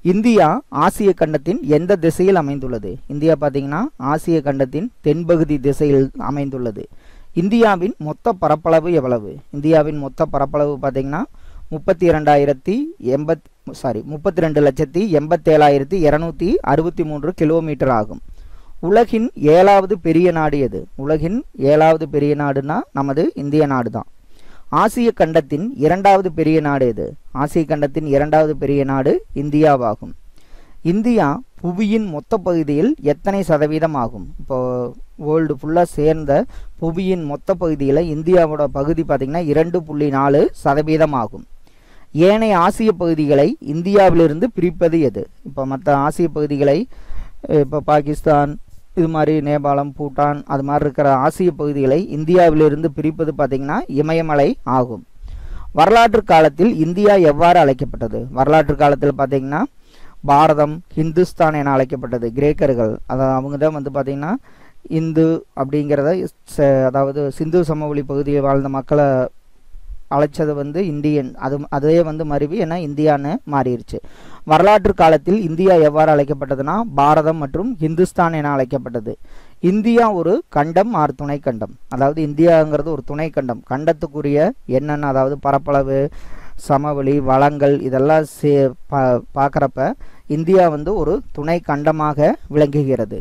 India ஆசிய கண்டத்தின் எந்த திசையில் அமைந்துள்ளது இந்தியா பார்த்தீங்கன்னா ஆசிய கண்டத்தின் தென்பகுதி திசையில் அமைந்துள்ளது இந்தியாவின் மொத்த பரப்பளவு எவ்வளவு இந்தியாவின் மொத்த பரப்பளவு பார்த்தீங்கன்னா முப்பத்தி இரண்டாயிரத்தி எண்பத் சாரி முப்பத்தி ரெண்டு லட்சத்தி எண்பத்தேழாயிரத்தி இரநூத்தி அறுபத்தி மூன்று கிலோமீட்டர் ஆகும் உலகின் ஏழாவது பெரிய நாடு எது உலகின் ஏழாவது பெரிய நாடுனா நமது இந்திய நாடு தான் ஆசிய கண்டத்தின் இரண்டாவது பெரிய நாடு எது ஆசிய கண்டத்தின் இரண்டாவது பெரிய நாடு இந்தியாவாகும் இந்தியா புவியின் மொத்த பகுதியில் எத்தனை சதவீதம் ஆகும் இப்போ வேர்ல்டு ஃபுல்லாக சேர்ந்த புவியின் மொத்த பகுதியில் இந்தியாவோட பகுதி பார்த்திங்கன்னா இரண்டு புள்ளி நாலு சதவீதம் ஆகும் ஏனைய ஆசிய பகுதிகளை இந்தியாவிலிருந்து பிரிப்பது எது இப்போ மற்ற ஆசிய பகுதிகளை இப்போ பாகிஸ்தான் இது மாதிரி நேபாளம் பூட்டான் அது மாதிரி இருக்கிற ஆசிய பகுதிகளை இந்தியாவிலிருந்து பிரிப்பது பார்த்திங்கன்னா இமயமலை ஆகும் வரலாற்று காலத்தில் இந்தியா எவ்வாறு அழைக்கப்பட்டது வரலாற்று காலத்தில் பார்த்திங்கன்னா பாரதம் ஹிந்துஸ்தான் என அழைக்கப்பட்டது கிரேக்கர்கள் அதாவது அவங்க தான் வந்து பார்த்திங்கன்னா இந்து அப்படிங்கிறத அதாவது சிந்து சமவெளி பகுதியில் வாழ்ந்த மக்களை அழைச்சது வந்து இந்தியன் அது அதே வந்து மருவி ஏன்னா இந்தியான்னு மாறிடுச்சு வரலாற்று காலத்தில் இந்தியா எவ்வாறு அழைக்கப்பட்டதுன்னா பாரதம் மற்றும் ஹிந்துஸ்தான் என அழைக்கப்பட்டது இந்தியா ஒரு கண்டம் ஆறு துணை கண்டம் அதாவது இந்தியாங்கிறது ஒரு துணை கண்டம் கண்டத்துக்குரிய என்னென்ன அதாவது பரப்பளவு சமவெளி வளங்கள் இதெல்லாம் சே பா பார்க்குறப்ப இந்தியா வந்து ஒரு துணை கண்டமாக விளங்குகிறது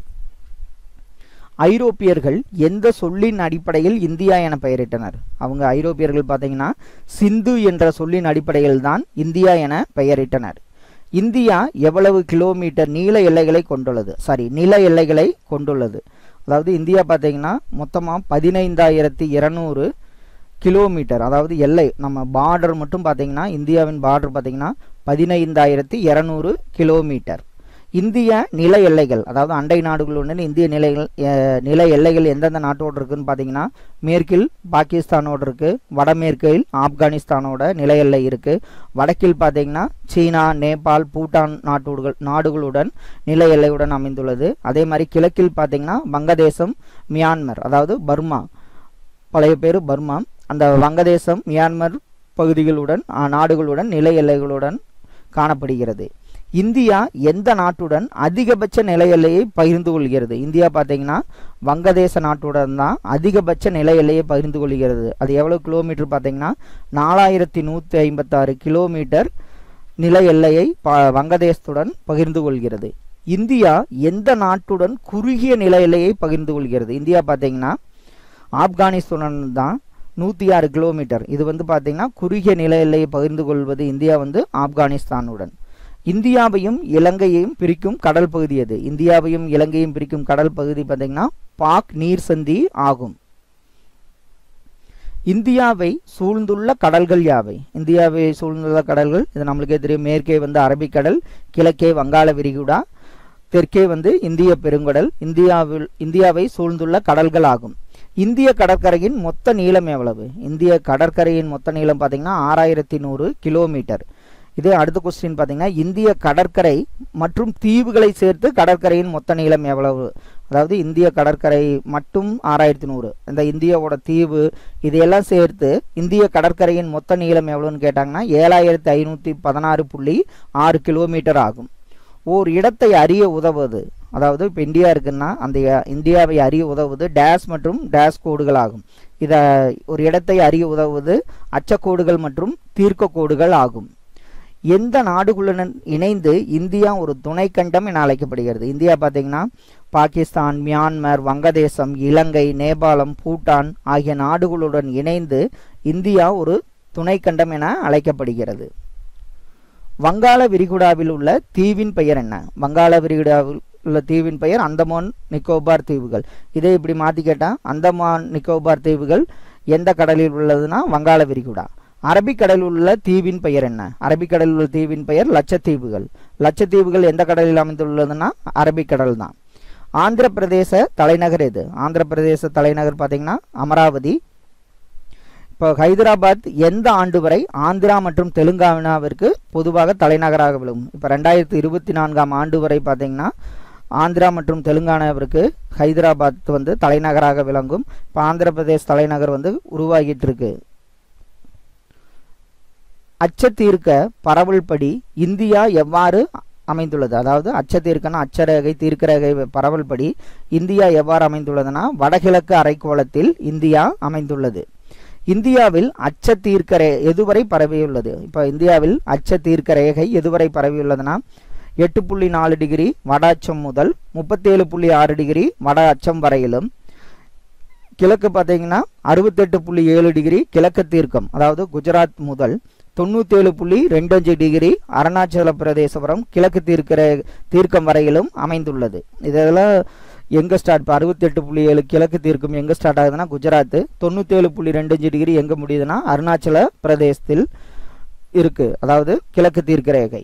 ஐரோப்பியர்கள் எந்த சொல்லின் அடிப்படையில் இந்தியா என பெயரிட்டனர் அவங்க ஐரோப்பியர்கள் பார்த்தீங்கன்னா சிந்து என்ற சொல்லின் அடிப்படையில் தான் இந்தியா என பெயரிட்டனர் இந்தியா எவ்வளவு கிலோமீட்டர் நீள எல்லைகளை கொண்டுள்ளது சாரி நில எல்லைகளை கொண்டுள்ளது அதாவது இந்தியா பார்த்தீங்கன்னா மொத்தமாக பதினைந்தாயிரத்தி இரநூறு கிலோமீட்டர் அதாவது எல்லை நம்ம பார்டர் மட்டும் பார்த்தீங்கன்னா இந்தியாவின் பார்டர் பார்த்தீங்கன்னா பதினைந்தாயிரத்தி இரநூறு கிலோமீட்டர் இந்திய நில எல்லைகள் அதாவது அண்டை நாடுகளுடன் இந்திய நிலைகள் நில எல்லைகள் எந்தெந்த நாட்டோடு இருக்குன்னு பார்த்தீங்கன்னா மேற்கில் பாகிஸ்தானோடு இருக்குது வடமேற்கில் ஆப்கானிஸ்தானோட நில எல்லை இருக்குது வடக்கில் பார்த்தீங்கன்னா சீனா நேபாள் பூட்டான் நாட்டுகள் நாடுகளுடன் நில எல்லையுடன் அமைந்துள்ளது அதே மாதிரி கிழக்கில் பார்த்தீங்கன்னா வங்கதேசம் மியான்மர் அதாவது பர்மா பழைய பேர் பர்மா அந்த வங்கதேசம் மியான்மர் பகுதிகளுடன் நாடுகளுடன் நில எல்லைகளுடன் காணப்படுகிறது இந்தியா எந்த நாட்டுடன் அதிகபட்ச நில எல்லையை பகிர்ந்து கொள்கிறது இந்தியா பார்த்தீங்கன்னா வங்கதேச நாட்டுடன் தான் அதிகபட்ச நில எல்லையை பகிர்ந்து கொள்கிறது அது எவ்வளோ கிலோமீட்டர் பார்த்தீங்கன்னா நாலாயிரத்தி நூற்றி ஐம்பத்தாறு கிலோமீட்டர் நில எல்லையை ப வங்கதேசத்துடன் பகிர்ந்து கொள்கிறது இந்தியா எந்த நாட்டுடன் குறுகிய நில எல்லையை பகிர்ந்து கொள்கிறது இந்தியா பார்த்தீங்கன்னா ஆப்கானிஸ்தானுடன் தான் நூற்றி ஆறு கிலோமீட்டர் இது வந்து பார்த்தீங்கன்னா குறுகிய நில எல்லையை பகிர்ந்து கொள்வது இந்தியா வந்து ஆப்கானிஸ்தானுடன் இந்தியாவையும் இலங்கையையும் பிரிக்கும் கடல் பகுதி எது இந்தியாவையும் இலங்கையும் பிரிக்கும் கடல் பகுதி பார்த்தீங்கன்னா பாக் நீர் சந்தி ஆகும் இந்தியாவை சூழ்ந்துள்ள கடல்கள் யாவை இந்தியாவை சூழ்ந்துள்ள கடல்கள் இது நம்மளுக்கே தெரியும் மேற்கே வந்து அரபிக்கடல் கிழக்கே வங்காள விரிகுடா தெற்கே வந்து இந்திய பெருங்கடல் இந்தியாவில் இந்தியாவை சூழ்ந்துள்ள கடல்கள் ஆகும் இந்திய கடற்கரையின் மொத்த நீளம் எவ்வளவு இந்திய கடற்கரையின் மொத்த நீளம் பார்த்தீங்கன்னா ஆறாயிரத்தி நூறு கிலோமீட்டர் இதே அடுத்த கொஸ்டின் பார்த்தீங்கன்னா இந்திய கடற்கரை மற்றும் தீவுகளை சேர்த்து கடற்கரையின் மொத்த நீளம் எவ்வளவு அதாவது இந்திய கடற்கரை மட்டும் ஆறாயிரத்தி நூறு இந்த இந்தியாவோட தீவு இதையெல்லாம் சேர்த்து இந்திய கடற்கரையின் மொத்த நீளம் எவ்வளோன்னு கேட்டாங்கன்னா ஏழாயிரத்தி ஐநூற்றி பதினாறு புள்ளி ஆறு கிலோமீட்டர் ஆகும் ஓர் இடத்தை அறிய உதவுவது அதாவது இப்போ இந்தியா இருக்குன்னா அந்த இந்தியாவை அறிய உதவுவது டேஸ் மற்றும் டேஸ் கோடுகள் ஆகும் இதை ஒரு இடத்தை அறிய உதவுவது அச்சக்கோடுகள் மற்றும் தீர்க்க கோடுகள் ஆகும் எந்த நாடுகளுடன் இணைந்து இந்தியா ஒரு துணைக்கண்டம் என அழைக்கப்படுகிறது இந்தியா பார்த்தீங்கன்னா பாகிஸ்தான் மியான்மர் வங்கதேசம் இலங்கை நேபாளம் பூட்டான் ஆகிய நாடுகளுடன் இணைந்து இந்தியா ஒரு துணைக்கண்டம் என அழைக்கப்படுகிறது வங்காள விரிகுடாவில் உள்ள தீவின் பெயர் என்ன வங்காள விரிகுடாவில் உள்ள தீவின் பெயர் அந்தமான் நிக்கோபார் தீவுகள் இதே இப்படி மாற்றி கேட்டால் அந்தமான் நிக்கோபார் தீவுகள் எந்த கடலில் உள்ளதுன்னா வங்காள விரிகுடா அரபிக்கடலில் உள்ள தீவின் பெயர் என்ன அரபிக்கடலில் உள்ள தீவின் பெயர் லட்சத்தீவுகள் லட்சத்தீவுகள் எந்த கடலில் அமைந்துள்ளதுன்னா அரபிக்கடல் தான் ஆந்திர பிரதேச தலைநகர் எது ஆந்திர பிரதேச தலைநகர் பார்த்தீங்கன்னா அமராவதி இப்போ ஹைதராபாத் எந்த ஆண்டு வரை ஆந்திரா மற்றும் தெலுங்கானாவிற்கு பொதுவாக தலைநகராக விளங்கும் இப்போ ரெண்டாயிரத்தி இருபத்தி நான்காம் ஆண்டு வரை பார்த்தீங்கன்னா ஆந்திரா மற்றும் தெலுங்கானாவிற்கு ஹைதராபாத் வந்து தலைநகராக விளங்கும் இப்போ ஆந்திர பிரதேஷ் தலைநகர் வந்து உருவாகிட்டு இருக்கு அச்சத்தீர்க்க பரவல் படி இந்தியா எவ்வாறு அமைந்துள்ளது அதாவது அச்ச தீர்க்கன அச்சரேகை தீர்க்கரேகை பரவல் படி இந்தியா எவ்வாறு அமைந்துள்ளதுன்னா வடகிழக்கு அரைக்கோளத்தில் இந்தியா அமைந்துள்ளது இந்தியாவில் அச்ச தீர்க்கரே எதுவரை பரவியுள்ளது இப்போ இந்தியாவில் அச்ச தீர்க்க ரேகை எதுவரை பரவியுள்ளதுன்னா எட்டு புள்ளி நாலு டிகிரி வட அச்சம் முதல் முப்பத்தேழு புள்ளி ஆறு டிகிரி வட அச்சம் வரையிலும் கிழக்கு பார்த்தீங்கன்னா அறுபத்தெட்டு புள்ளி ஏழு டிகிரி கிழக்கு தீர்க்கம் அதாவது குஜராத் முதல் தொண்ணூத்தேழு புள்ளி ரெண்டு அஞ்சு டிகிரி அருணாச்சல பிரதேசபுரம் கிழக்கு தீர்க்கிற தீர்க்கம் வரையிலும் அமைந்துள்ளது இதெல்லாம் எங்கே ஸ்டார்ட் இப்போ அறுபத்தெட்டு புள்ளி ஏழு கிழக்கு தீர்க்கம் எங்கே ஸ்டார்ட் ஆகுதுன்னா குஜராத் தொண்ணூத்தேழு புள்ளி ரெண்டு அஞ்சு டிகிரி எங்கே முடியுதுன்னா அருணாச்சல பிரதேசத்தில் இருக்கு அதாவது கிழக்கு தீர்க்க ரேகை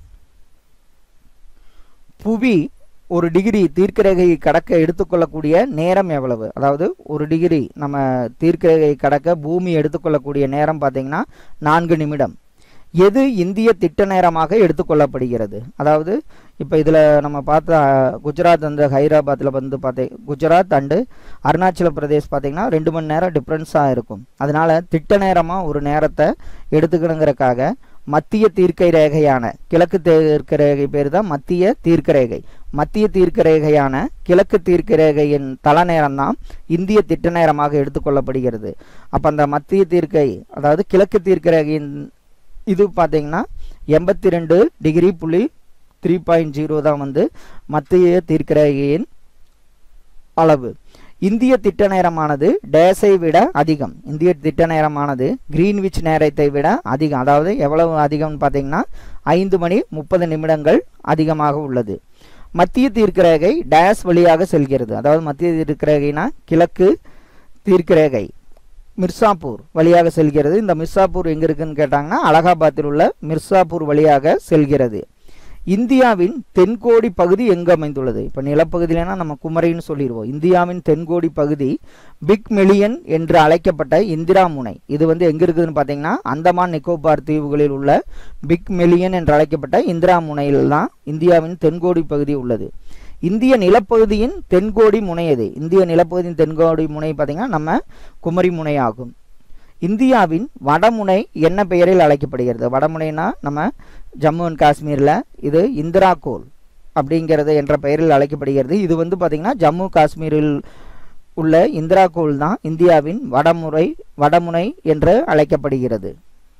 புவி ஒரு டிகிரி தீர்க்கரேகையை கடக்க எடுத்துக்கொள்ளக்கூடிய நேரம் எவ்வளவு அதாவது ஒரு டிகிரி நம்ம தீர்க்கரேகையை கடக்க பூமி எடுத்துக்கொள்ளக்கூடிய நேரம் பார்த்தீங்கன்னா நான்கு நிமிடம் எது இந்திய திட்ட நேரமாக எடுத்துக்கொள்ளப்படுகிறது அதாவது இப்போ இதில் நம்ம பார்த்த அஹ், குஜராத் அந்த ஹைதராபாத்தில் வந்து பார்த்தே குஜராத் அண்டு அருணாச்சல பிரதேஷ் பார்த்தீங்கன்னா ரெண்டு மணி நேரம் டிஃப்ரென்ஸாக இருக்கும் அதனால திட்ட நேரமாக ஒரு நேரத்தை எடுத்துக்கணுங்கிறக்காக மத்திய தீர்க்கை ரேகையான கிழக்கு தீர்க்க ரேகை பேர் தான் மத்திய தீர்க்க ரேகை மத்திய தீர்க்க ரேகையான கிழக்கு தீர்க்க ரேகையின் தல நேரம் தான் இந்திய திட்ட நேரமாக எடுத்துக்கொள்ளப்படுகிறது அப்போ அந்த மத்திய தீர்க்கை அதாவது கிழக்கு தீர்க்க ரேகையின் இது பார்த்தீங்கன்னா எண்பத்தி ரெண்டு டிகிரி புள்ளி த்ரீ பாயிண்ட் ஜீரோ தான் வந்து மத்திய தீர்க்க ரேகையின் அளவு இந்திய திட்ட நேரமானது டேஸை விட அதிகம் இந்திய திட்ட நேரமானது கிரீன்விச் நேரத்தை விட அதிகம் அதாவது எவ்வளவு அதிகம்னு பார்த்தீங்கன்னா ஐந்து மணி முப்பது நிமிடங்கள் அதிகமாக உள்ளது மத்திய தீர்க்க ரேகை டேஸ் வழியாக செல்கிறது அதாவது மத்திய தீர்க்க ரேகைனா கிழக்கு தீர்க்க ரேகை மிர்சாப்பூர் வழியாக செல்கிறது இந்த மிர்சாப்பூர் எங்க இருக்குன்னு கேட்டாங்கன்னா அலகாபாத்தில் உள்ள மிர்சாப்பூர் வழியாக செல்கிறது இந்தியாவின் தென்கோடி பகுதி எங்கு அமைந்துள்ளது இப்போ நிலப்பகுதியிலனா நம்ம குமரின்னு சொல்லிடுவோம் இந்தியாவின் தென்கோடி பகுதி பிக் மெலியன் என்று அழைக்கப்பட்ட இந்திரா முனை இது வந்து எங்க இருக்குதுன்னு பார்த்தீங்கன்னா அந்தமான் நிக்கோபார் தீவுகளில் உள்ள பிக் மெலியன் என்று அழைக்கப்பட்ட இந்திரா முனையில் தான் இந்தியாவின் தென்கோடி பகுதி உள்ளது இந்திய நிலப்பகுதியின் தென்கோடி முனை எது இந்திய நிலப்பகுதியின் தென்கோடி முனை பார்த்தீங்கன்னா நம்ம குமரி முனை ஆகும் இந்தியாவின் வடமுனை என்ன பெயரில் அழைக்கப்படுகிறது வடமுனைனா நம்ம ஜம்மு அண்ட் காஷ்மீரில் இது இந்திரா கோல் அப்படிங்கிறது என்ற பெயரில் அழைக்கப்படுகிறது இது வந்து பார்த்திங்கன்னா ஜம்மு காஷ்மீரில் உள்ள இந்திரா கோல் தான் இந்தியாவின் வடமுறை வடமுனை என்று அழைக்கப்படுகிறது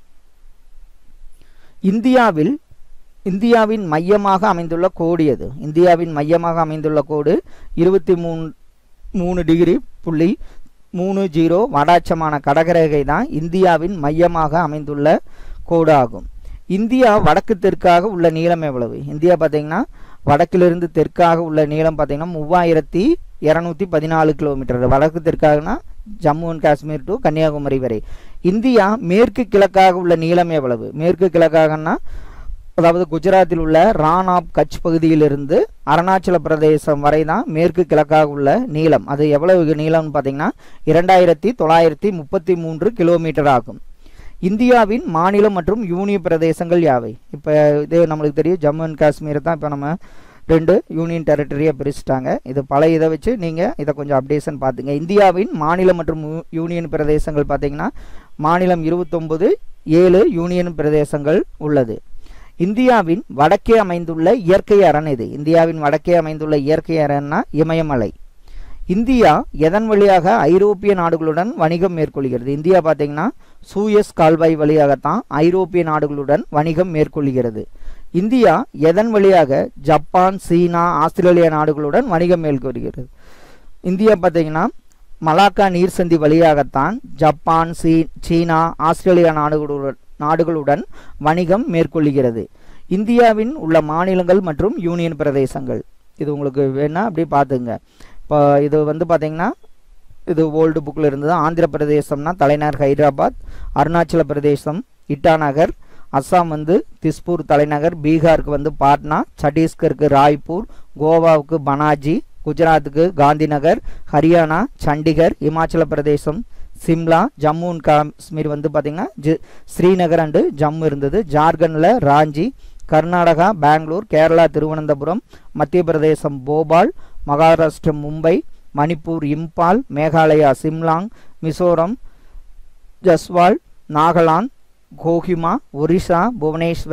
இந்தியாவில் இந்தியாவின் மையமாக அமைந்துள்ள கோடு எது இந்தியாவின் மையமாக அமைந்துள்ள கோடு இருபத்தி மூணு மூணு டிகிரி புள்ளி மூணு ஜீரோ வடாச்சமான கடகரேகை தான் இந்தியாவின் மையமாக அமைந்துள்ள கோடு ஆகும் இந்தியா வடக்கு தெற்காக உள்ள நீளம் எவ்வளவு இந்தியா பார்த்தீங்கன்னா வடக்கிலிருந்து தெற்காக உள்ள நீளம் பார்த்தீங்கன்னா மூவாயிரத்தி இரநூத்தி பதினாலு கிலோமீட்டர் வடக்கு தெற்காகனா ஜம்மு அண்ட் காஷ்மீர் டு கன்னியாகுமரி வரை இந்தியா மேற்கு கிழக்காக உள்ள நீளம் எவ்வளவு மேற்கு கிழக்காகனா அதாவது குஜராத்தில் உள்ள ரான் ஆப் கட்ச் பகுதியிலிருந்து அருணாச்சல பிரதேசம் வரை தான் மேற்கு கிழக்காக உள்ள நீளம் அது எவ்வளவு நீளம்னு பார்த்தீங்கன்னா இரண்டாயிரத்தி தொள்ளாயிரத்தி முப்பத்தி மூன்று கிலோமீட்டர் ஆகும் இந்தியாவின் மாநிலம் மற்றும் யூனிய பிரதேசங்கள் யாவை இப்போ இது நம்மளுக்கு தெரியும் ஜம்மு அண்ட் காஷ்மீர் தான் இப்போ நம்ம ரெண்டு யூனியன் டெரிட்டரியாக பிரிச்சுட்டாங்க இது பல இதை வச்சு நீங்கள் இதை கொஞ்சம் அப்டேஷன் பார்த்துங்க இந்தியாவின் மாநிலம் மற்றும் யூ- யூனியன் பிரதேசங்கள் பார்த்தீங்கன்னா மாநிலம் இருபத்தொம்பது ஏழு யூனியன் பிரதேசங்கள் உள்ளது இந்தியாவின் வடக்கே அமைந்துள்ள இயற்கை அரண் இது இந்தியாவின் வடக்கே அமைந்துள்ள இயற்கை அரண்னா இமயமலை இந்தியா எதன் வழியாக ஐரோப்பிய நாடுகளுடன் வணிகம் மேற்கொள்கிறது இந்தியா பார்த்தீங்கன்னா சூயஸ் கால்வாய் வழியாகத்தான் ஐரோப்பிய நாடுகளுடன் வணிகம் மேற்கொள்கிறது இந்தியா எதன் வழியாக ஜப்பான் சீனா ஆஸ்திரேலியா நாடுகளுடன் வணிகம் மேற்கொள்கிறது இந்தியா பார்த்தீங்கன்னா மலாக்கா நீர் சந்தி வழியாகத்தான் ஜப்பான் சீ சீனா ஆஸ்திரேலியா நாடுகளுடன் நாடுகளுடன் வணிகம் மேற்கொள்கிறது இந்தியாவின் உள்ள மாநிலங்கள் மற்றும் யூனியன் பிரதேசங்கள் இது உங்களுக்கு வேணா அப்படியே பார்த்துங்க இப்போ இது வந்து பார்த்தீங்கன்னா இது ஓல்டு புக்கில் இருந்தது ஆந்திர பிரதேசம்னா தலைநகர் ஹைதராபாத் அருணாச்சல பிரதேசம் இட்டாநகர் அஸ்ஸாம் வந்து திஸ்பூர் தலைநகர் பீகாருக்கு வந்து பாட்னா சத்தீஸ்கருக்கு ராய்ப்பூர் கோவாவுக்கு பனாஜி குஜராத்துக்கு காந்திநகர் ஹரியானா சண்டிகர் இமாச்சல பிரதேசம் சிம்லா ஜம்மு அண்ட் காஷ்மீர் வந்து பார்த்திங்கன்னா ஜி ஸ்ரீநகர் அண்டு ஜம்மு இருந்தது ஜார்க்கண்டில் ராஞ்சி கர்நாடகா பெங்களூர் கேரளா திருவனந்தபுரம் மத்திய பிரதேசம் போபால் மகாராஷ்டிரம் மும்பை மணிப்பூர் இம்பால் மேகாலயா சிம்லாங் மிசோரம் ஜஸ்வால் நாகாலாந்து கோஹிமா ஒரிசா புவனேஸ்வர்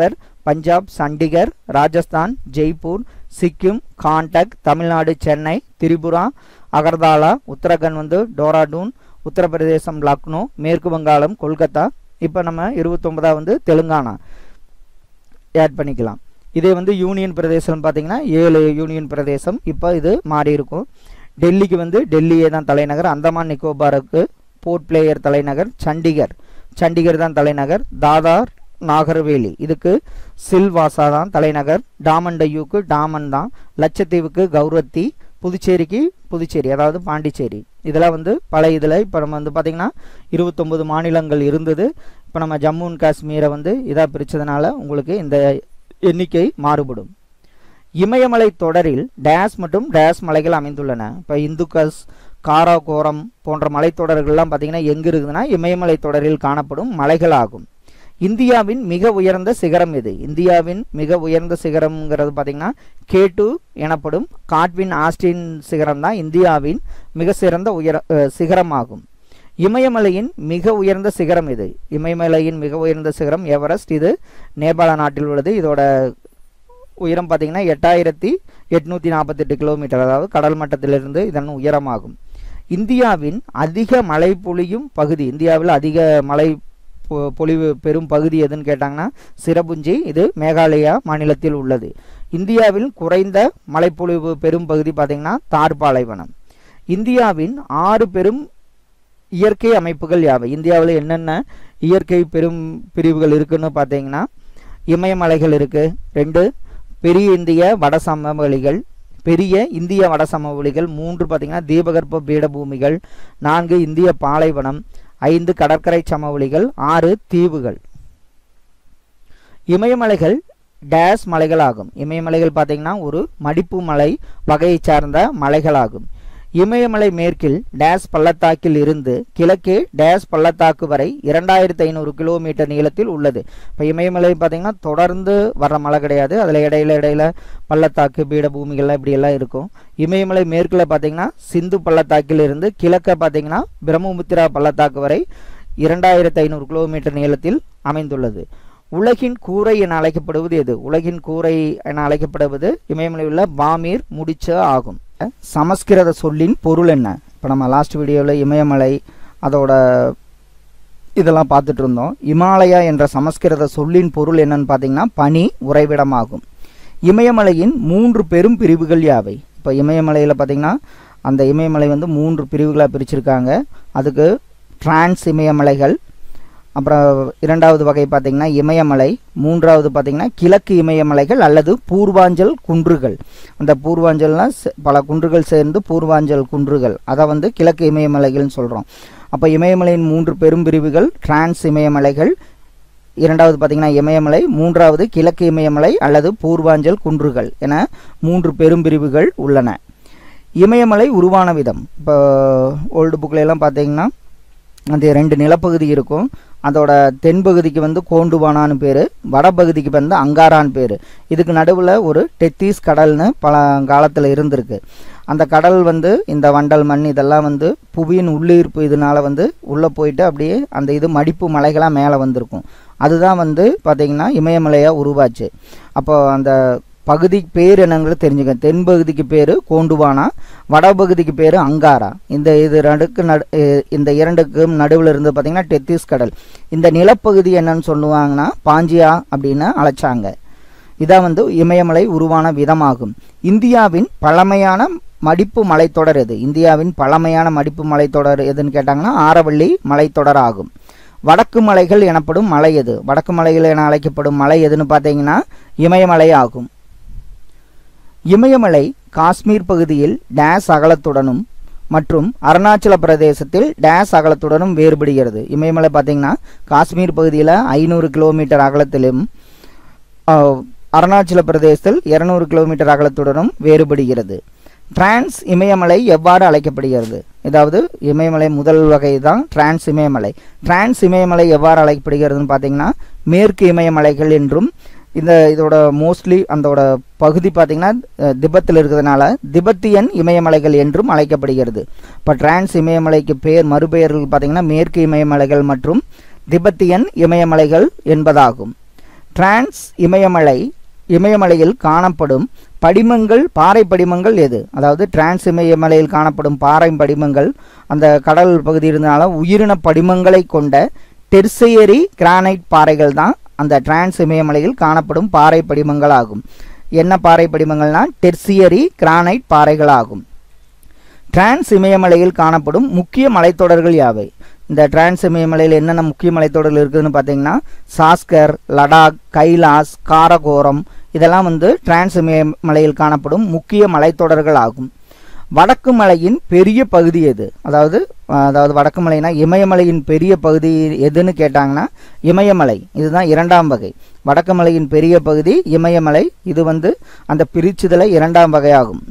பஞ்சாப் சண்டிகர் ராஜஸ்தான் ஜெய்ப்பூர் சிக்கிம் காண்டக் தமிழ்நாடு சென்னை திரிபுரா அகர்தாலா உத்தரகண்ட் வந்து டோராடூன் உத்தரப்பிரதேசம் லக்னோ மேற்கு வங்காளம் கொல்கத்தா இப்போ நம்ம இருபத்தொன்பதா வந்து தெலுங்கானா ஆட் பண்ணிக்கலாம் இதே வந்து யூனியன் பிரதேசம் பார்த்தீங்கன்னா ஏழு யூனியன் பிரதேசம் இப்போ இது மாறி இருக்கும் டெல்லிக்கு வந்து டெல்லியே தான் தலைநகர் அந்தமான் நிக்கோபாருக்கு போர்ட் பிளேயர் தலைநகர் சண்டிகர் சண்டிகர் தான் தலைநகர் தாதார் நாகர்வேலி இதுக்கு சில்வாசா தான் தலைநகர் டாமண்டையூக்கு டாமன் தான் லட்சத்தீவுக்கு கௌரத்தி புதுச்சேரிக்கு புதுச்சேரி அதாவது பாண்டிச்சேரி இதெல்லாம் வந்து பல இதில் இப்போ நம்ம வந்து பார்த்திங்கன்னா இருபத்தொம்பது மாநிலங்கள் இருந்தது இப்போ நம்ம ஜம்மு அண்ட் காஷ்மீரை வந்து இதாக பிரித்ததுனால உங்களுக்கு இந்த எண்ணிக்கை மாறுபடும் இமயமலை தொடரில் டேஸ் மற்றும் டேஸ் மலைகள் அமைந்துள்ளன இப்போ இந்துக்கஸ் காராகோரம் போன்ற மலைத்தொடர்கள்லாம் பார்த்தீங்கன்னா எங்கே இருக்குதுன்னா இமயமலை தொடரில் காணப்படும் மலைகள் ஆகும் இந்தியாவின் மிக உயர்ந்த சிகரம் எது இந்தியாவின் மிக உயர்ந்த சிகரம்ங்கிறது பார்த்தீங்கன்னா கே டூ எனப்படும் காட்வின் ஆஸ்டின் சிகரம் தான் இந்தியாவின் மிக சிறந்த உயர அஹ், சிகரமாகும் இமயமலையின் மிக உயர்ந்த சிகரம் இது இமயமலையின் மிக உயர்ந்த சிகரம் எவரெஸ்ட் இது நேபாள நாட்டில் உள்ளது இதோட உயரம் பார்த்தீங்கன்னா எட்டாயிரத்தி எட்நூற்றி நாற்பத்தெட்டு கிலோமீட்டர் அதாவது கடல் மட்டத்திலிருந்து இதன் உயரமாகும் இந்தியாவின் அதிக மழை பொழியும் பகுதி இந்தியாவில் அதிக மழை பொ- பொழிவு பெரும் பகுதி எதுன்னு கேட்டாங்கன்னா சிரபுஞ்சி இது மேகாலயா மாநிலத்தில் உள்ளது இந்தியாவில் குறைந்த மழைப்பொழிவு பெரும் பகுதி பார்த்தீங்கன்னா தார் பாலைவனம் இந்தியாவின் ஆறு பெரும் இயற்கை அமைப்புகள் யாவை இந்தியாவில் என்னென்ன இயற்கை பெரும் பிரிவுகள் இருக்குன்னு பார்த்தீங்கன்னா இமயமலைகள் இருக்கு ரெண்டு பெரிய இந்திய வட சமவெளிகள் பெரிய இந்திய வட சமவெளிகள் மூன்று பார்த்தீங்கன்னா தீபகற்ப பீடபூமிகள் நான்கு இந்திய பாலைவனம் ஐந்து கடற்கரை சமவெளிகள் ஆறு தீவுகள் இமயமலைகள் டேஸ் மலைகளாகும் இமயமலைகள் பார்த்தீங்கன்னா ஒரு மடிப்பு மலை வகையை சார்ந்த மலைகளாகும் இமயமலை மேற்கில் டேஸ் பள்ளத்தாக்கில் இருந்து கிழக்கே டேஸ் பள்ளத்தாக்கு வரை இரண்டாயிரத்தி ஐநூறு கிலோமீட்டர் நீளத்தில் உள்ளது இப்போ இமயமலை பார்த்தீங்கன்னா தொடர்ந்து வர்ற மலை கிடையாது அதில் இடையில இடையில பள்ளத்தாக்கு பீடபூமிகள்லாம் இப்படி எல்லாம் இருக்கும் இமயமலை மேற்கில் பார்த்தீங்கன்னா சிந்து பள்ளத்தாக்கில் இருந்து கிழக்க பார்த்தீங்கன்னா பிரம்மபுத்திரா பள்ளத்தாக்கு வரை இரண்டாயிரத்தி ஐநூறு கிலோமீட்டர் நீளத்தில் அமைந்துள்ளது உலகின் கூரை என அழைக்கப்படுவது எது உலகின் கூரை என அழைக்கப்படுவது இமயமலையில் உள்ள பாமீர் முடிச்ச ஆகும் சமஸ்கிருத சொல்லின் பொருள் என்ன இப்போ நம்ம லாஸ்ட் வீடியோவில் இமயமலை அதோட இதெல்லாம் பார்த்துட்டு இருந்தோம் இமாலயா என்ற சமஸ்கிருத சொல்லின் பொருள் என்னன்னு பார்த்தீங்கன்னா பனி உறைவிடமாகும் இமயமலையின் மூன்று பெரும் பிரிவுகள் யாவை இப்போ இமயமலையில் பார்த்தீங்கன்னா அந்த இமயமலை வந்து மூன்று பிரிவுகளாக பிரிச்சிருக்காங்க அதுக்கு டிரான்ஸ் இமயமலைகள் அப்புறம் இரண்டாவது வகை பார்த்தீங்கன்னா இமயமலை மூன்றாவது பார்த்தீங்கன்னா கிழக்கு இமயமலைகள் அல்லது பூர்வாஞ்சல் குன்றுகள் அந்த பூர்வாஞ்சல்னால் சே- பல குன்றுகள் சேர்ந்து பூர்வாஞ்சல் குன்றுகள் அதை வந்து கிழக்கு இமயமலைகள்னு சொல்கிறோம் அப்போ இமயமலையின் மூன்று பெரும் பிரிவுகள் டிரான்ஸ் இமயமலைகள் இரண்டாவது பார்த்தீங்கன்னா இமயமலை மூன்றாவது கிழக்கு இமயமலை அல்லது பூர்வாஞ்சல் குன்றுகள் என மூன்று பெரும் பிரிவுகள் உள்ளன இமயமலை உருவான விதம் இப்போ ஓல்டு புக்கில் எல்லாம் பார்த்தீங்கன்னா அந்த ரெண்டு நிலப்பகுதி இருக்கும் அதோட தென்பகுதிக்கு வந்து கோண்டுவானான்னு பேர் வடபகுதிக்கு வந்து அங்காரான்னு பேர் இதுக்கு நடுவில் ஒரு டெத்தீஸ் கடல்னு பல காலத்தில் இருந்திருக்கு அந்த கடல் வந்து இந்த வண்டல் மண் இதெல்லாம் வந்து புவியின் உள்ளீர்ப்பு இதனால வந்து உள்ளே போயிட்டு அப்படியே அந்த இது மடிப்பு மலைகளாக மேலே வந்திருக்கும் அதுதான் வந்து பார்த்திங்கன்னா இமயமலையாக உருவாச்சு அப்போ அந்த பகுதி பேர் என்னங்கிறது தெரிஞ்சுக்க தென்பகுதிக்கு பேர் கோண்டுவானா வடபகுதிக்கு பேர் அங்காரா இந்த இது நடுக்கு நடு அஹ் இந்த இரண்டுக்கும் நடுவில் இருந்து பார்த்தீங்கன்னா டெத்திஸ் கடல் இந்த நிலப்பகுதி என்னன்னு சொல்லுவாங்கன்னா பாஞ்சியா அப்படின்னு அழைச்சாங்க இதான் வந்து இமயமலை உருவான விதமாகும் இந்தியாவின் பழமையான மடிப்பு மலைத்தொடர் எது இந்தியாவின் பழமையான மடிப்பு மலைத்தொடர் எதுன்னு கேட்டாங்கன்னா ஆரவள்ளி மலைத்தொடர் ஆகும் வடக்கு மலைகள் எனப்படும் மலை எது வடக்கு மலைகள் என அழைக்கப்படும் மலை எதுன்னு பார்த்தீங்கன்னா இமயமலை ஆகும் இமயமலை காஷ்மீர் பகுதியில் டேஸ் அகலத்துடனும் மற்றும் அருணாச்சல பிரதேசத்தில் டேஸ் அகலத்துடனும் வேறுபடுகிறது இமயமலை பார்த்தீங்கன்னா காஷ்மீர் பகுதியில் ஐநூறு கிலோமீட்டர் அகலத்திலும் ஆஹ், அருணாச்சல பிரதேசத்தில் இருநூறு கிலோமீட்டர் அகலத்துடனும் வேறுபடுகிறது டிரான்ஸ் இமயமலை எவ்வாறு அழைக்கப்படுகிறது அதாவது இமயமலை முதல் வகை தான் டிரான்ஸ் இமயமலை டிரான்ஸ் இமயமலை எவ்வாறு அழைக்கப்படுகிறதுன்னு பார்த்தீங்கன்னா மேற்கு இமயமலைகள் என்றும் இந்த இதோட மோஸ்ட்லி அதோட பகுதி பார்த்தீங்கன்னா அஹ், திபெத்தில் இருக்கிறதுனால திபெத்தியன் இமயமலைகள் என்றும் அழைக்கப்படுகிறது இப்போ டிரான்ஸ் இமயமலைக்கு பேர் மறுபெயர்கள் பார்த்தீங்கன்னா மேற்கு இமயமலைகள் மற்றும் திபெத்தியன் இமயமலைகள் என்பதாகும் டிரான்ஸ் இமயமலை இமயமலையில் காணப்படும் படிமங்கள் பாறை படிமங்கள் எது அதாவது டிரான்ஸ் இமயமலையில் காணப்படும் பாறை படிமங்கள் அந்த கடல் பகுதி இருந்தனால உயிரின படிமங்களை கொண்ட டெர்சையரி கிரானைட் பாறைகள் தான் அந்த டிரான்ஸ் இமயமலையில் காணப்படும் பாறை படிமங்கள் ஆகும் என்ன பாறை படிமங்கள்னா டெர்சியரி கிரானைட் பாறைகள் ஆகும் டிரான்ஸ் இமயமலையில் காணப்படும் முக்கிய மலைத்தொடர்கள் யாவை இந்த டிரான்ஸ் இமயமலையில் என்னென்ன முக்கிய மலைத்தொடர்கள் இருக்குதுன்னு பார்த்தீங்கன்னா சாஸ்கர் லடாக் கைலாஸ் காரகோரம் இதெல்லாம் வந்து டிரான்ஸ் இமயமலையில் காணப்படும் முக்கிய மலைத்தொடர்கள் ஆகும் வடக்கு மலையின் பெரிய பகுதி எது அதாவது அதாவது வடக்கு மலைனா இமயமலையின் பெரிய பகுதி எதுன்னு கேட்டாங்கன்னா இமயமலை இதுதான் இரண்டாம் வகை வடக்கு மலையின் பெரிய பகுதி இமயமலை இது வந்து அந்த பிரிச்சுதல இரண்டாம் வகையாகும்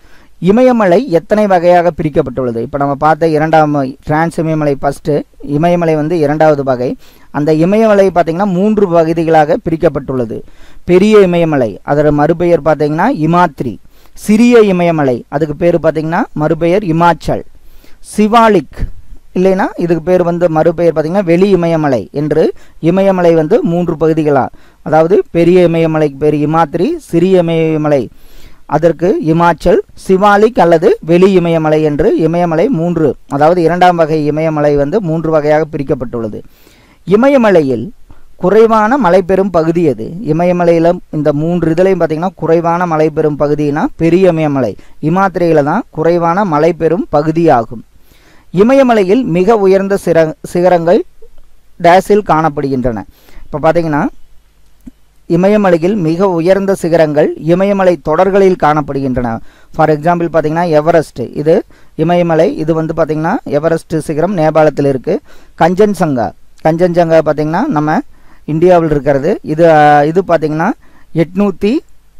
இமயமலை எத்தனை வகையாக பிரிக்கப்பட்டுள்ளது இப்போ நம்ம பார்த்த இரண்டாம் டிரான்ஸ் இமயமலை ஃபஸ்ட்டு இமயமலை வந்து இரண்டாவது வகை அந்த இமயமலை பார்த்திங்கன்னா மூன்று பகுதிகளாக பிரிக்கப்பட்டுள்ளது பெரிய இமயமலை அதோட மறுபெயர் பார்த்தீங்கன்னா இமாத்ரி சிறிய இமயமலை அதுக்கு பேர் பார்த்தீங்கன்னா மறுபெயர் இமாச்சல் சிவாலிக் இல்லைன்னா இதுக்கு பேர் வந்து மறுபெயர் பார்த்தீங்கன்னா வெளி இமயமலை என்று இமயமலை வந்து மூன்று பகுதிகளாக அதாவது பெரிய இமயமலைக்கு பேர் இமாத்ரி சிறிய இமயமலை அதற்கு இமாச்சல் சிவாலிக் அல்லது வெளி இமயமலை என்று இமயமலை மூன்று அதாவது இரண்டாம் வகை இமயமலை வந்து மூன்று வகையாக பிரிக்கப்பட்டுள்ளது இமயமலையில் குறைவான மழை பெறும் பகுதி எது இமயமலையில் இந்த மூன்று இதுலையும் பார்த்தீங்கன்னா குறைவான மழை பெறும் பகுதினா பெரிய இமயமலை இமாத்திரையில் தான் குறைவான மழை பெறும் பகுதியாகும் இமயமலையில் மிக உயர்ந்த சிற சிகரங்கள் டேஸில் காணப்படுகின்றன இப்போ பார்த்தீங்கன்னா இமயமலையில் மிக உயர்ந்த சிகரங்கள் இமயமலை தொடர்களில் காணப்படுகின்றன ஃபார் எக்ஸாம்பிள் பார்த்தீங்கன்னா எவரெஸ்ட் இது இமயமலை இது வந்து பார்த்தீங்கன்னா எவரெஸ்ட் சிகரம் நேபாளத்தில் இருக்குது கஞ்சன்சங்கா கஞ்சன்சங்கா பார்த்தீங்கன்னா நம்ம இந்தியாவில் இருக்கிறது இது இது பார்த்தீங்கன்னா எட்நூற்றி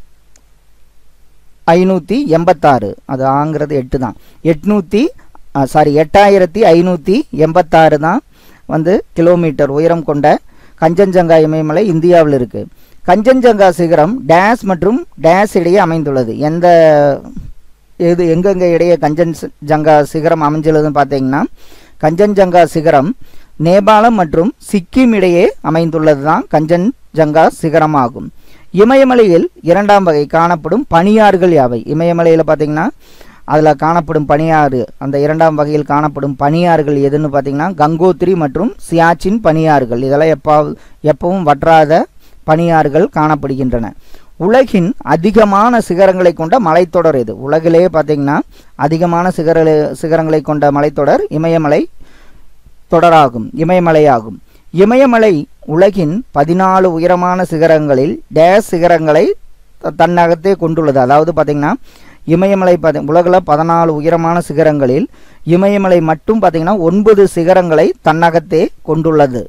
ஐநூற்றி எண்பத்தாறு அது ஆங்கிறது எட்டு தான் எட்நூற்றி சாரி எட்டாயிரத்தி ஐநூற்றி எண்பத்தாறு தான் வந்து கிலோமீட்டர் உயரம் கொண்ட கஞ்சன்ஜங்கா இமயமலை இந்தியாவில் இருக்குது கஞ்சன்ஜங்கா சிகரம் டேஸ் மற்றும் டேஸ் இடையே அமைந்துள்ளது எந்த எது எங்கெங்க இடையே கஞ்சன் ஜங்கா சிகரம் அமைஞ்சுள்ளதுன்னு பார்த்தீங்கன்னா கஞ்சன்ஜங்கா சிகரம் நேபாளம் மற்றும் சிக்கிம் இடையே அமைந்துள்ளது தான் கஞ்சன்ஜங்கா சிகரம் ஆகும் இமயமலையில் இரண்டாம் வகை காணப்படும் பனியாறுகள் யாவை இமயமலையில் பார்த்தீங்கன்னா அதில் காணப்படும் பனியாறு அந்த இரண்டாம் வகையில் காணப்படும் பனியாறுகள் எதுன்னு பார்த்தீங்கன்னா கங்கோத்திரி மற்றும் சியாச்சின் பனியாறுகள் இதெல்லாம் எப்போ எப்பவும் வற்றாத பனியாறுகள் காணப்படுகின்றன உலகின் அதிகமான சிகரங்களை கொண்ட மலைத்தொடர் எது உலகிலேயே பார்த்தீங்கன்னா அதிகமான சிகர சிகரங்களை கொண்ட மலைத்தொடர் இமயமலை தொடராகும் இமயமலையாகும் இமயமலை உலகின் பதினாலு உயரமான சிகரங்களில் டேஸ் சிகரங்களை தன்னகத்தே கொண்டுள்ளது அதாவது பார்த்தீங்கன்னா இமயமலை பார்த்தி உலகில் பதினாலு உயரமான சிகரங்களில் இமயமலை மட்டும் பார்த்தீங்கன்னா ஒன்பது சிகரங்களை தன்னகத்தே கொண்டுள்ளது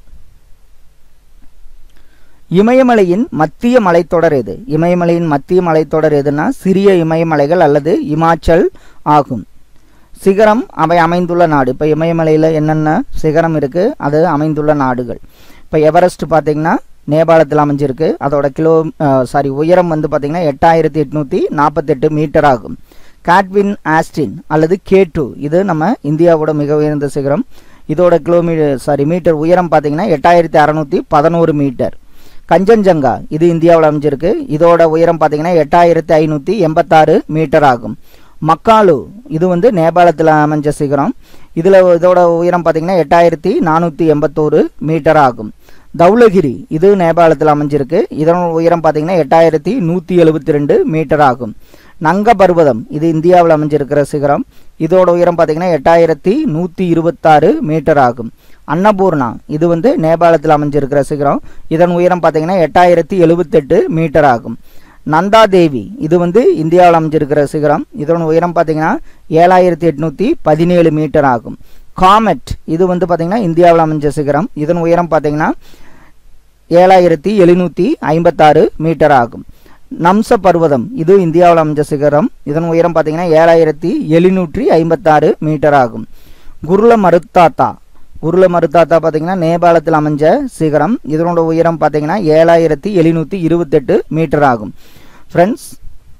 இமயமலையின் மத்திய மலைத்தொடர் எது இமயமலையின் மத்திய மலைத்தொடர் எதுனா சிறிய இமயமலைகள் அல்லது இமாச்சல் ஆகும் சிகரம் அவை அமைந்துள்ள நாடு இப்போ இமயமலையில் என்னென்ன சிகரம் இருக்குது அது அமைந்துள்ள நாடுகள் இப்போ எவரெஸ்ட் பார்த்தீங்கன்னா நேபாளத்தில் அமைஞ்சிருக்கு அதோட கிலோ சாரி உயரம் வந்து பார்த்தீங்கன்னா எட்டாயிரத்தி எட்நூற்றி நாற்பத்தெட்டு மீட்டர் ஆகும் காட்வின் ஆஸ்டின் அல்லது கே டூ இது நம்ம இந்தியாவோட மிக உயர்ந்த சிகரம் இதோட கிலோமீட்டர் சாரி மீட்டர் உயரம் பார்த்தீங்கன்னா எட்டாயிரத்தி அறநூற்றி பதினோரு மீட்டர் கஞ்சன்ஜங்கா இது இந்தியாவில் அமைஞ்சிருக்கு இதோட உயரம் பார்த்தீங்கன்னா எட்டாயிரத்தி ஐநூற்றி எண்பத்தாறு மீட்டர் ஆகும் மக்காலு இது வந்து நேபாளத்தில் அமைஞ்ச சிகரம் இதில் இதோட உயரம் பார்த்தீங்கன்னா எட்டாயிரத்தி நானூற்றி எண்பத்தோரு மீட்டர் ஆகும் தௌலகிரி இது நேபாளத்தில் அமைஞ்சிருக்கு இதனோட உயரம் பார்த்தீங்கன்னா எட்டாயிரத்தி நூற்றி எழுபத்தி ரெண்டு மீட்டர் ஆகும் நங்க பர்வதம் இது இந்தியாவில் அமைஞ்சிருக்கிற சிகரம் இதோட உயரம் பார்த்தீங்கன்னா எட்டாயிரத்தி நூற்றி இருபத்தாறு மீட்டர் ஆகும் அன்னபூர்ணா இது வந்து நேபாளத்தில் அமைஞ்சிருக்கிற சிகரம் இதன் உயரம் பார்த்தீங்கன்னா எட்டாயிரத்தி எழுபத்தெட்டு மீட்டர் ஆகும் நந்தா தேவி இது வந்து இந்தியாவில் அமைஞ்சிருக்கிற சிகரம் இதன் உயரம் பார்த்தீங்கன்னா ஏழாயிரத்தி எட்நூற்றி பதினேழு மீட்டர் ஆகும் காமெட் இது வந்து பார்த்தீங்கன்னா இந்தியாவில் அமைஞ்ச சிகரம் இதன் உயரம் பார்த்தீங்கன்னா ஏழாயிரத்தி எழுநூற்றி ஐம்பத்தாறு மீட்டர் ஆகும் நம்ச பர்வதம் இது இந்தியாவில் அமைஞ்ச சிகரம் இதன் உயரம் பார்த்தீங்கன்னா ஏழாயிரத்தி எழுநூற்றி ஐம்பத்தாறு மீட்டர் ஆகும் குருல மருத்தாத்தா குருல மருத்தாத்தா பார்த்தீங்கன்னா நேபாளத்தில் அமைஞ்ச சிகரம் இதனோட உயரம் பார்த்தீங்கன்னா ஏழாயிரத்தி எழுநூற்றி இருபத்தெட்டு மீட்டர் ஆகும் ஃப்ரெண்ட்ஸ்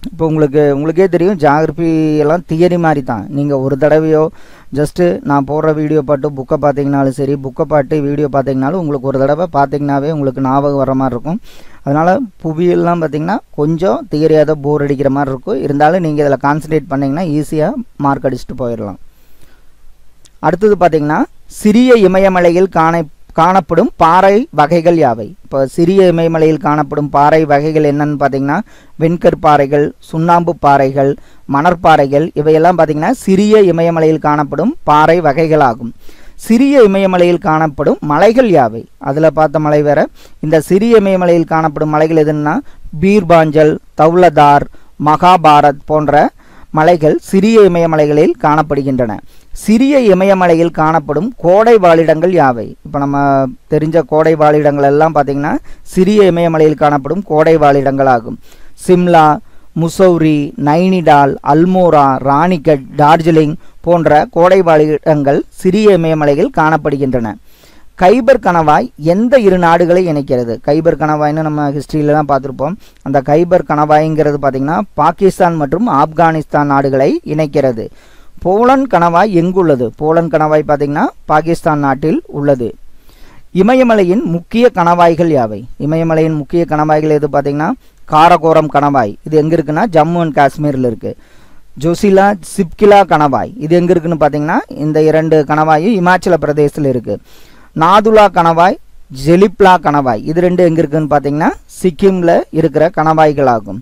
இப்போ உங்களுக்கு உங்களுக்கே தெரியும் ஜாகிரபி எல்லாம் தியரி மாதிரி தான் நீங்கள் ஒரு தடவையோ ஜஸ்ட்டு நான் போடுற வீடியோ பாட்டு புக்கை பார்த்தீங்கனாலும் சரி புக்கை பாட்டு வீடியோ பார்த்தீங்கனாலும் உங்களுக்கு ஒரு தடவை பார்த்தீங்கன்னாவே உங்களுக்கு ஞாபகம் வர மாதிரி இருக்கும் அதனால் புவியெல்லாம் பார்த்தீங்கன்னா கொஞ்சம் தியரியாக தான் போர் அடிக்கிற மாதிரி இருக்கும் இருந்தாலும் நீங்கள் இதில் கான்சன்ட்ரேட் பண்ணிங்கன்னா ஈஸியாக மார்க் அடிச்சுட்டு போயிடலாம் அடுத்தது பார்த்தீங்கன்னா சிறிய இமயமலையில் காண காணப்படும் பாறை வகைகள் யாவை இப்போ சிறிய இமயமலையில் காணப்படும் பாறை வகைகள் என்னன்னு பார்த்தீங்கன்னா வெண்கற் பாறைகள் சுண்ணாம்பு பாறைகள் மணற்பாறைகள் இவையெல்லாம் பார்த்தீங்கன்னா சிறிய இமயமலையில் காணப்படும் பாறை வகைகளாகும் சிறிய இமயமலையில் காணப்படும் மலைகள் யாவை அதில் பார்த்த மலை வேற இந்த சிறிய இமயமலையில் காணப்படும் மலைகள் எதுன்னா பீர்பாஞ்சல் தௌலதார் மகாபாரத் போன்ற மலைகள் சிறிய இமயமலைகளில் காணப்படுகின்றன சிறிய இமயமலையில் காணப்படும் கோடை வாழிடங்கள் யாவை இப்போ நம்ம தெரிஞ்ச கோடை வாழிடங்கள் எல்லாம் பார்த்தீங்கன்னா சிறிய இமயமலையில் காணப்படும் கோடை வாழிடங்கள் ஆகும் சிம்லா முசௌரி நைனிடால் அல்மோரா ராணிகட் டார்ஜிலிங் போன்ற கோடை வாழிடங்கள் சிறிய இமயமலையில் காணப்படுகின்றன கைபர் கணவாய் எந்த இரு நாடுகளை இணைக்கிறது கைபர் கணவாய்னு நம்ம ஹிஸ்ட்ரியிலலாம் பார்த்துருப்போம் அந்த கைபர் கணவாய்ங்கிறது பார்த்திங்கன்னா பாகிஸ்தான் மற்றும் ஆப்கானிஸ்தான் நாடுகளை இணைக்கிறது போலன் கணவாய் எங்குள்ளது போலன் கணவாய் பார்த்திங்கன்னா பாகிஸ்தான் நாட்டில் உள்ளது இமயமலையின் முக்கிய கணவாய்கள் யாவை இமயமலையின் முக்கிய கணவாய்கள் எது பார்த்திங்கன்னா காரகோரம் கணவாய் இது எங்கே இருக்குன்னா ஜம்மு அண்ட் காஷ்மீரில் இருக்குது ஜோசிலா சிப்கிலா கணவாய் இது எங்கே இருக்குன்னு பார்த்தீங்கன்னா இந்த இரண்டு கணவாயும் இமாச்சல பிரதேசத்தில் இருக்குது நாதுலா கணவாய் ஜெலிப்லா கணவாய் இது ரெண்டு எங்கே இருக்குன்னு பார்த்தீங்கன்னா சிக்கிமில் இருக்கிற கணவாய்களாகும்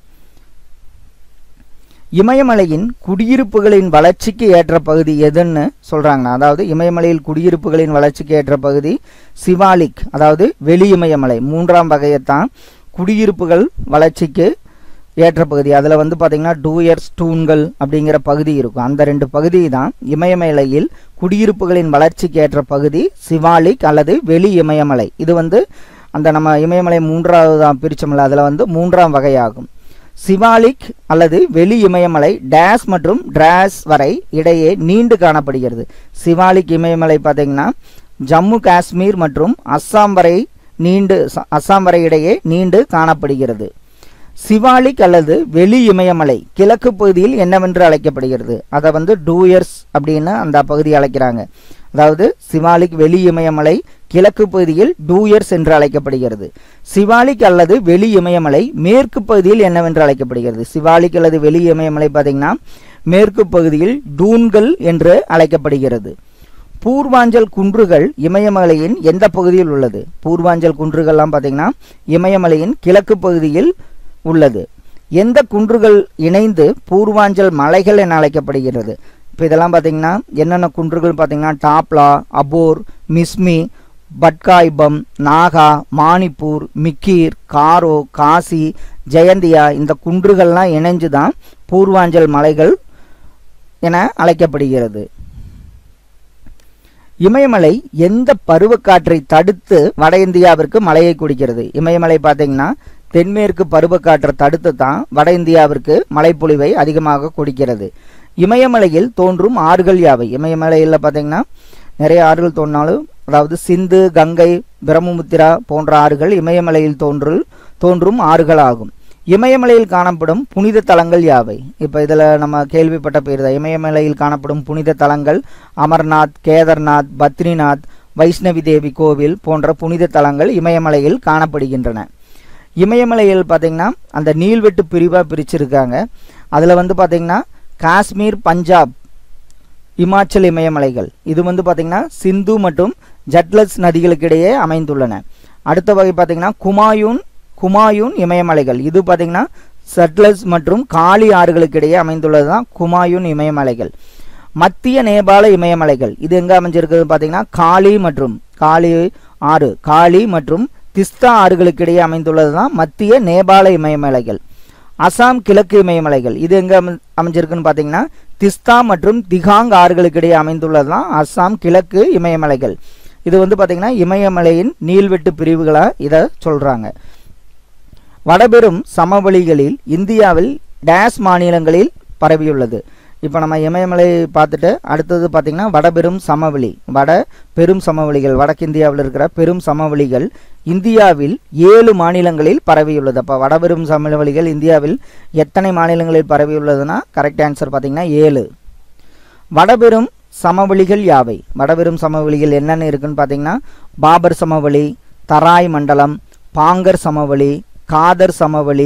இமயமலையின் குடியிருப்புகளின் வளர்ச்சிக்கு ஏற்ற பகுதி எதுன்னு சொல்கிறாங்க அதாவது இமயமலையில் குடியிருப்புகளின் வளர்ச்சிக்கு ஏற்ற பகுதி சிவாலிக் அதாவது வெளி இமயமலை மூன்றாம் வகையைத்தான் குடியிருப்புகள் வளர்ச்சிக்கு ஏற்ற பகுதி அதில் வந்து பார்த்திங்கன்னா டூயர்ஸ் டூன்கள் அப்படிங்கிற பகுதி இருக்கும் அந்த ரெண்டு பகுதி தான் இமயமலையில் குடியிருப்புகளின் வளர்ச்சிக்கு ஏற்ற பகுதி சிவாலிக் அல்லது வெளி இமயமலை இது வந்து அந்த நம்ம இமயமலை மூன்றாவது பிரிச்சோம்ல அதில் வந்து மூன்றாம் வகையாகும் சிவாலிக் அல்லது வெளி இமயமலை டேஸ் மற்றும் டிராஸ் வரை இடையே நீண்டு காணப்படுகிறது சிவாலிக் இமயமலை பார்த்தீங்கன்னா ஜம்மு காஷ்மீர் மற்றும் அஸ்ஸாம் வரை நீண்டு அஸ்ஸாம் வரை இடையே நீண்டு காணப்படுகிறது சிவாலிக் அல்லது வெளி இமயமலை கிழக்கு பகுதியில் என்னவென்று அழைக்கப்படுகிறது அதை வந்து டூயர்ஸ் அப்படின்னு அந்த பகுதியை அழைக்கிறாங்க அதாவது சிவாலிக் வெளி இமயமலை கிழக்கு பகுதியில் டூயர்ஸ் என்று அழைக்கப்படுகிறது சிவாலிக் அல்லது வெளி இமயமலை மேற்கு பகுதியில் என்னவென்று அழைக்கப்படுகிறது சிவாலிக் அல்லது வெளி இமயமலை பார்த்தீங்கன்னா மேற்கு பகுதியில் டூன்கள் என்று அழைக்கப்படுகிறது பூர்வாஞ்சல் குன்றுகள் இமயமலையின் எந்த பகுதியில் உள்ளது பூர்வாஞ்சல் குன்றுகள்லாம் பார்த்தீங்கன்னா இமயமலையின் கிழக்கு பகுதியில் உள்ளது எந்த குன்றுகள் இணைந்து பூர்வாஞ்சல் மலைகள் என அழைக்கப்படுகிறது இப்போ இதெல்லாம் பார்த்தீங்கன்னா என்னென்ன குன்றுகள் பார்த்தீங்கன்னா டாப்லா அபோர் மிஸ்மி பட்காய்பம் நாகா மானிப்பூர் மிக்கீர் காரோ காசி ஜெயந்தியா இந்த குன்றுகள்லாம் இணைஞ்சு தான் பூர்வாஞ்சல் மலைகள் என அழைக்கப்படுகிறது இமயமலை எந்த பருவக்காற்றை தடுத்து வட இந்தியாவிற்கு மழையை குடிக்கிறது இமயமலை பார்த்தீங்கன்னா தென்மேற்கு பருவக்காற்றை தடுத்து தான் வட இந்தியாவிற்கு மழைப்பொழிவை அதிகமாக கொடுக்கிறது இமயமலையில் தோன்றும் ஆறுகள் யாவை இமயமலையில் பார்த்தீங்கன்னா நிறைய ஆறுகள் தோன்றாலும் அதாவது சிந்து கங்கை பிரம்மபுத்திரா போன்ற ஆறுகள் இமயமலையில் தோன்று தோன்றும் ஆறுகளாகும் இமயமலையில் காணப்படும் புனித தலங்கள் யாவை இப்போ இதில் நம்ம கேள்விப்பட்ட பேர் தான் இமயமலையில் காணப்படும் புனித தலங்கள் அமர்நாத் கேதர்நாத் பத்ரிநாத் வைஷ்ணவி தேவி கோவில் போன்ற புனித தலங்கள் இமயமலையில் காணப்படுகின்றன இமயமலையில் பார்த்தீங்கன்னா அந்த நீள்வெட்டு பிரிவாக பிரிச்சிருக்காங்க அதில் வந்து பார்த்தீங்கன்னா காஷ்மீர் பஞ்சாப் இமாச்சல் இமயமலைகள் இது வந்து பார்த்தீங்கன்னா சிந்து மற்றும் ஜட்லஸ் நதிகளுக்கு இடையே அமைந்துள்ளன அடுத்த வகை பார்த்தீங்கன்னா குமாயூன் குமாயூன் இமயமலைகள் இது பார்த்தீங்கன்னா சட்லஸ் மற்றும் காளி ஆறுகளுக்கு இடையே அமைந்துள்ளது தான் குமாயூன் இமயமலைகள் மத்திய நேபாள இமயமலைகள் இது எங்கே அமைஞ்சிருக்குது பார்த்தீங்கன்னா காளி மற்றும் காளி ஆறு காளி மற்றும் திஸ்தா ஆறுகளுக்கு இடையே அமைந்துள்ளது தான் மத்திய நேபாள இமயமலைகள் அசாம் கிழக்கு இமயமலைகள் இது எங்கே அமை அமைஞ்சிருக்குன்னு பார்த்தீங்கன்னா திஸ்தா மற்றும் திகாங் ஆறுகளுக்கு இடையே அமைந்துள்ளது தான் அசாம் கிழக்கு இமயமலைகள் இது வந்து பார்த்தீங்கன்னா இமயமலையின் நீள்வெட்டு பிரிவுகளாக இதை சொல்கிறாங்க வடபெரும் சமவெளிகளில் இந்தியாவில் டேஸ் மாநிலங்களில் பரவியுள்ளது இப்போ நம்ம இமயமலை பார்த்துட்டு அடுத்தது பார்த்திங்கன்னா வடபெரும் சமவெளி வட பெரும் சமவெளிகள் வடக்கிந்தியாவில் இருக்கிற பெரும் சமவெளிகள் இந்தியாவில் ஏழு மாநிலங்களில் பரவியுள்ளது அப்போ வடபெரும் சமவெளிகள் இந்தியாவில் எத்தனை மாநிலங்களில் பரவியுள்ளதுன்னா கரெக்ட் ஆன்சர் பார்த்திங்கன்னா ஏழு வடபெரும் சமவெளிகள் யாவை வடபெரும் சமவெளிகள் என்னென்ன இருக்குன்னு பார்த்தீங்கன்னா பாபர் சமவெளி தராய் மண்டலம் பாங்கர் சமவெளி காதர் சமவெளி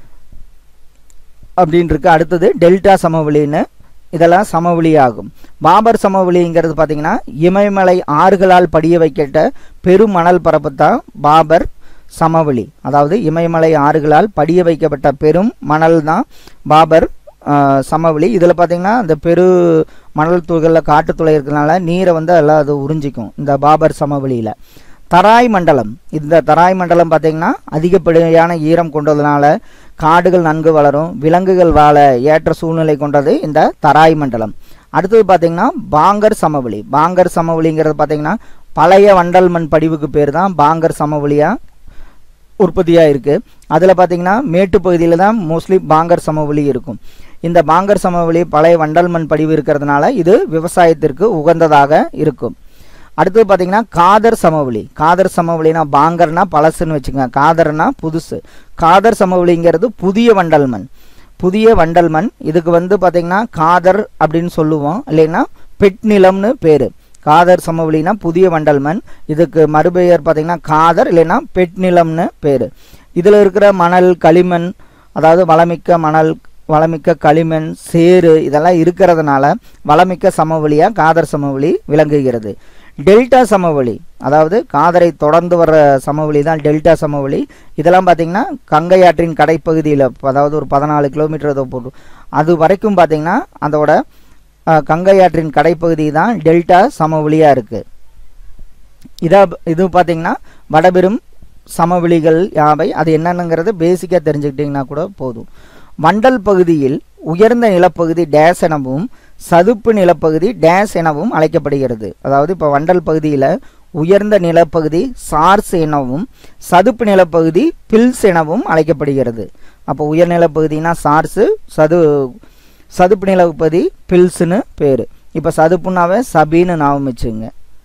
அப்படின்னு இருக்கு அடுத்தது டெல்டா சமவெளின்னு இதெல்லாம் சமவெளி ஆகும் பாபர் சமவெளிங்கிறது பார்த்தீங்கன்னா இமயமலை ஆறுகளால் படிய வைக்கப்பட்ட பெரும் மணல் பரப்பு தான் பாபர் சமவெளி அதாவது இமயமலை ஆறுகளால் படிய வைக்கப்பட்ட பெரும் மணல் தான் பாபர் ஆஹ், சமவெளி இதில் பார்த்தீங்கன்னா இந்த பெரு மணல் துகளில் காட்டுத்துளை இருக்கிறதுனால நீரை வந்து எல்லாம் அது உறிஞ்சிக்கும் இந்த பாபர் சமவெளியில் தராய் மண்டலம் இந்த தராய் மண்டலம் பார்த்தீங்கன்னா அதிகப்படியான ஈரம் கொண்டதுனால காடுகள் நன்கு வளரும் விலங்குகள் வாழ ஏற்ற சூழ்நிலை கொண்டது இந்த தராய் மண்டலம் அடுத்தது பார்த்தீங்கன்னா பாங்கர் சமவெளி பாங்கர் சமவெளிங்கிறது பார்த்தீங்கன்னா பழைய வண்டல் மண் படிவுக்கு பேர் தான் பாங்கர் சமவெளியா உற்பத்தியாக இருக்குது அதில் பார்த்தீங்கன்னா மேட்டு பகுதியில் தான் மோஸ்ட்லி பாங்கர் சமவெளி இருக்கும் இந்த பாங்கர் சமவெளி பழைய வண்டல் மண் படிவு இருக்கிறதுனால இது விவசாயத்திற்கு உகந்ததாக இருக்கும் அடுத்தது பார்த்தீங்கன்னா காதர் சமவெளி காதர் சமவெளினா பாங்கர்னா பழசுன்னு வச்சுக்கோங்க காதர்னா புதுசு காதர் சமவெளிங்கிறது புதிய வண்டல் மண் புதிய வண்டல் மண் இதுக்கு வந்து பார்த்தீங்கன்னா காதர் அப்படின்னு சொல்லுவோம் இல்லைன்னா பெட் நிலம்னு பேர் காதர் சமவெளினா புதிய வண்டல் மண் இதுக்கு மறுபெயர் பார்த்தீங்கன்னா காதர் இல்லைன்னா பெட் நிலம்னு பேர் இதில் இருக்கிற மணல் களிமண் அதாவது வளமிக்க மணல் வளமிக்க களிமண் சேறு இதெல்லாம் இருக்கிறதுனால வளமிக்க சமவெளியாக காதர் சமவெளி விளங்குகிறது டெல்டா சமவெளி அதாவது காதரை தொடர்ந்து வர்ற சமவெளி தான் டெல்டா சமவெளி இதெல்லாம் பார்த்தீங்கன்னா கங்கை ஆற்றின் கடைப்பகுதியில் அதாவது ஒரு பதினாலு கிலோமீட்டர் ஏதோ போட்டு அது வரைக்கும் பார்த்தீங்கன்னா அதோட அஹ், கங்கை ஆற்றின் கடைப்பகுதி தான் டெல்டா சமவெளியாக இருக்குது இதா இது பார்த்தீங்கன்னா வடபெரும் சமவெளிகள் யாவை அது என்னென்னங்கிறது பேசிக்காக தெரிஞ்சுக்கிட்டிங்கன்னா கூட போதும் வண்டல் பகுதியில் உயர்ந்த நிலப்பகுதி டேஸ் எனவும் சதுப்பு நிலப்பகுதி டேஸ் எனவும் அழைக்கப்படுகிறது அதாவது இப்போ வண்டல் பகுதியில் உயர்ந்த நிலப்பகுதி சார்ஸ் எனவும் சதுப்பு நிலப்பகுதி பில்ஸ் எனவும் அழைக்கப்படுகிறது அப்போ உயர் நிலப்பகுதினா சார்ஸு சது சதுப்பு நிலப்பகுதி பில்ஸ்னு பேர் இப்போ சதுப்புனாவே சபின்னு ஞாபகம் வச்சுங்க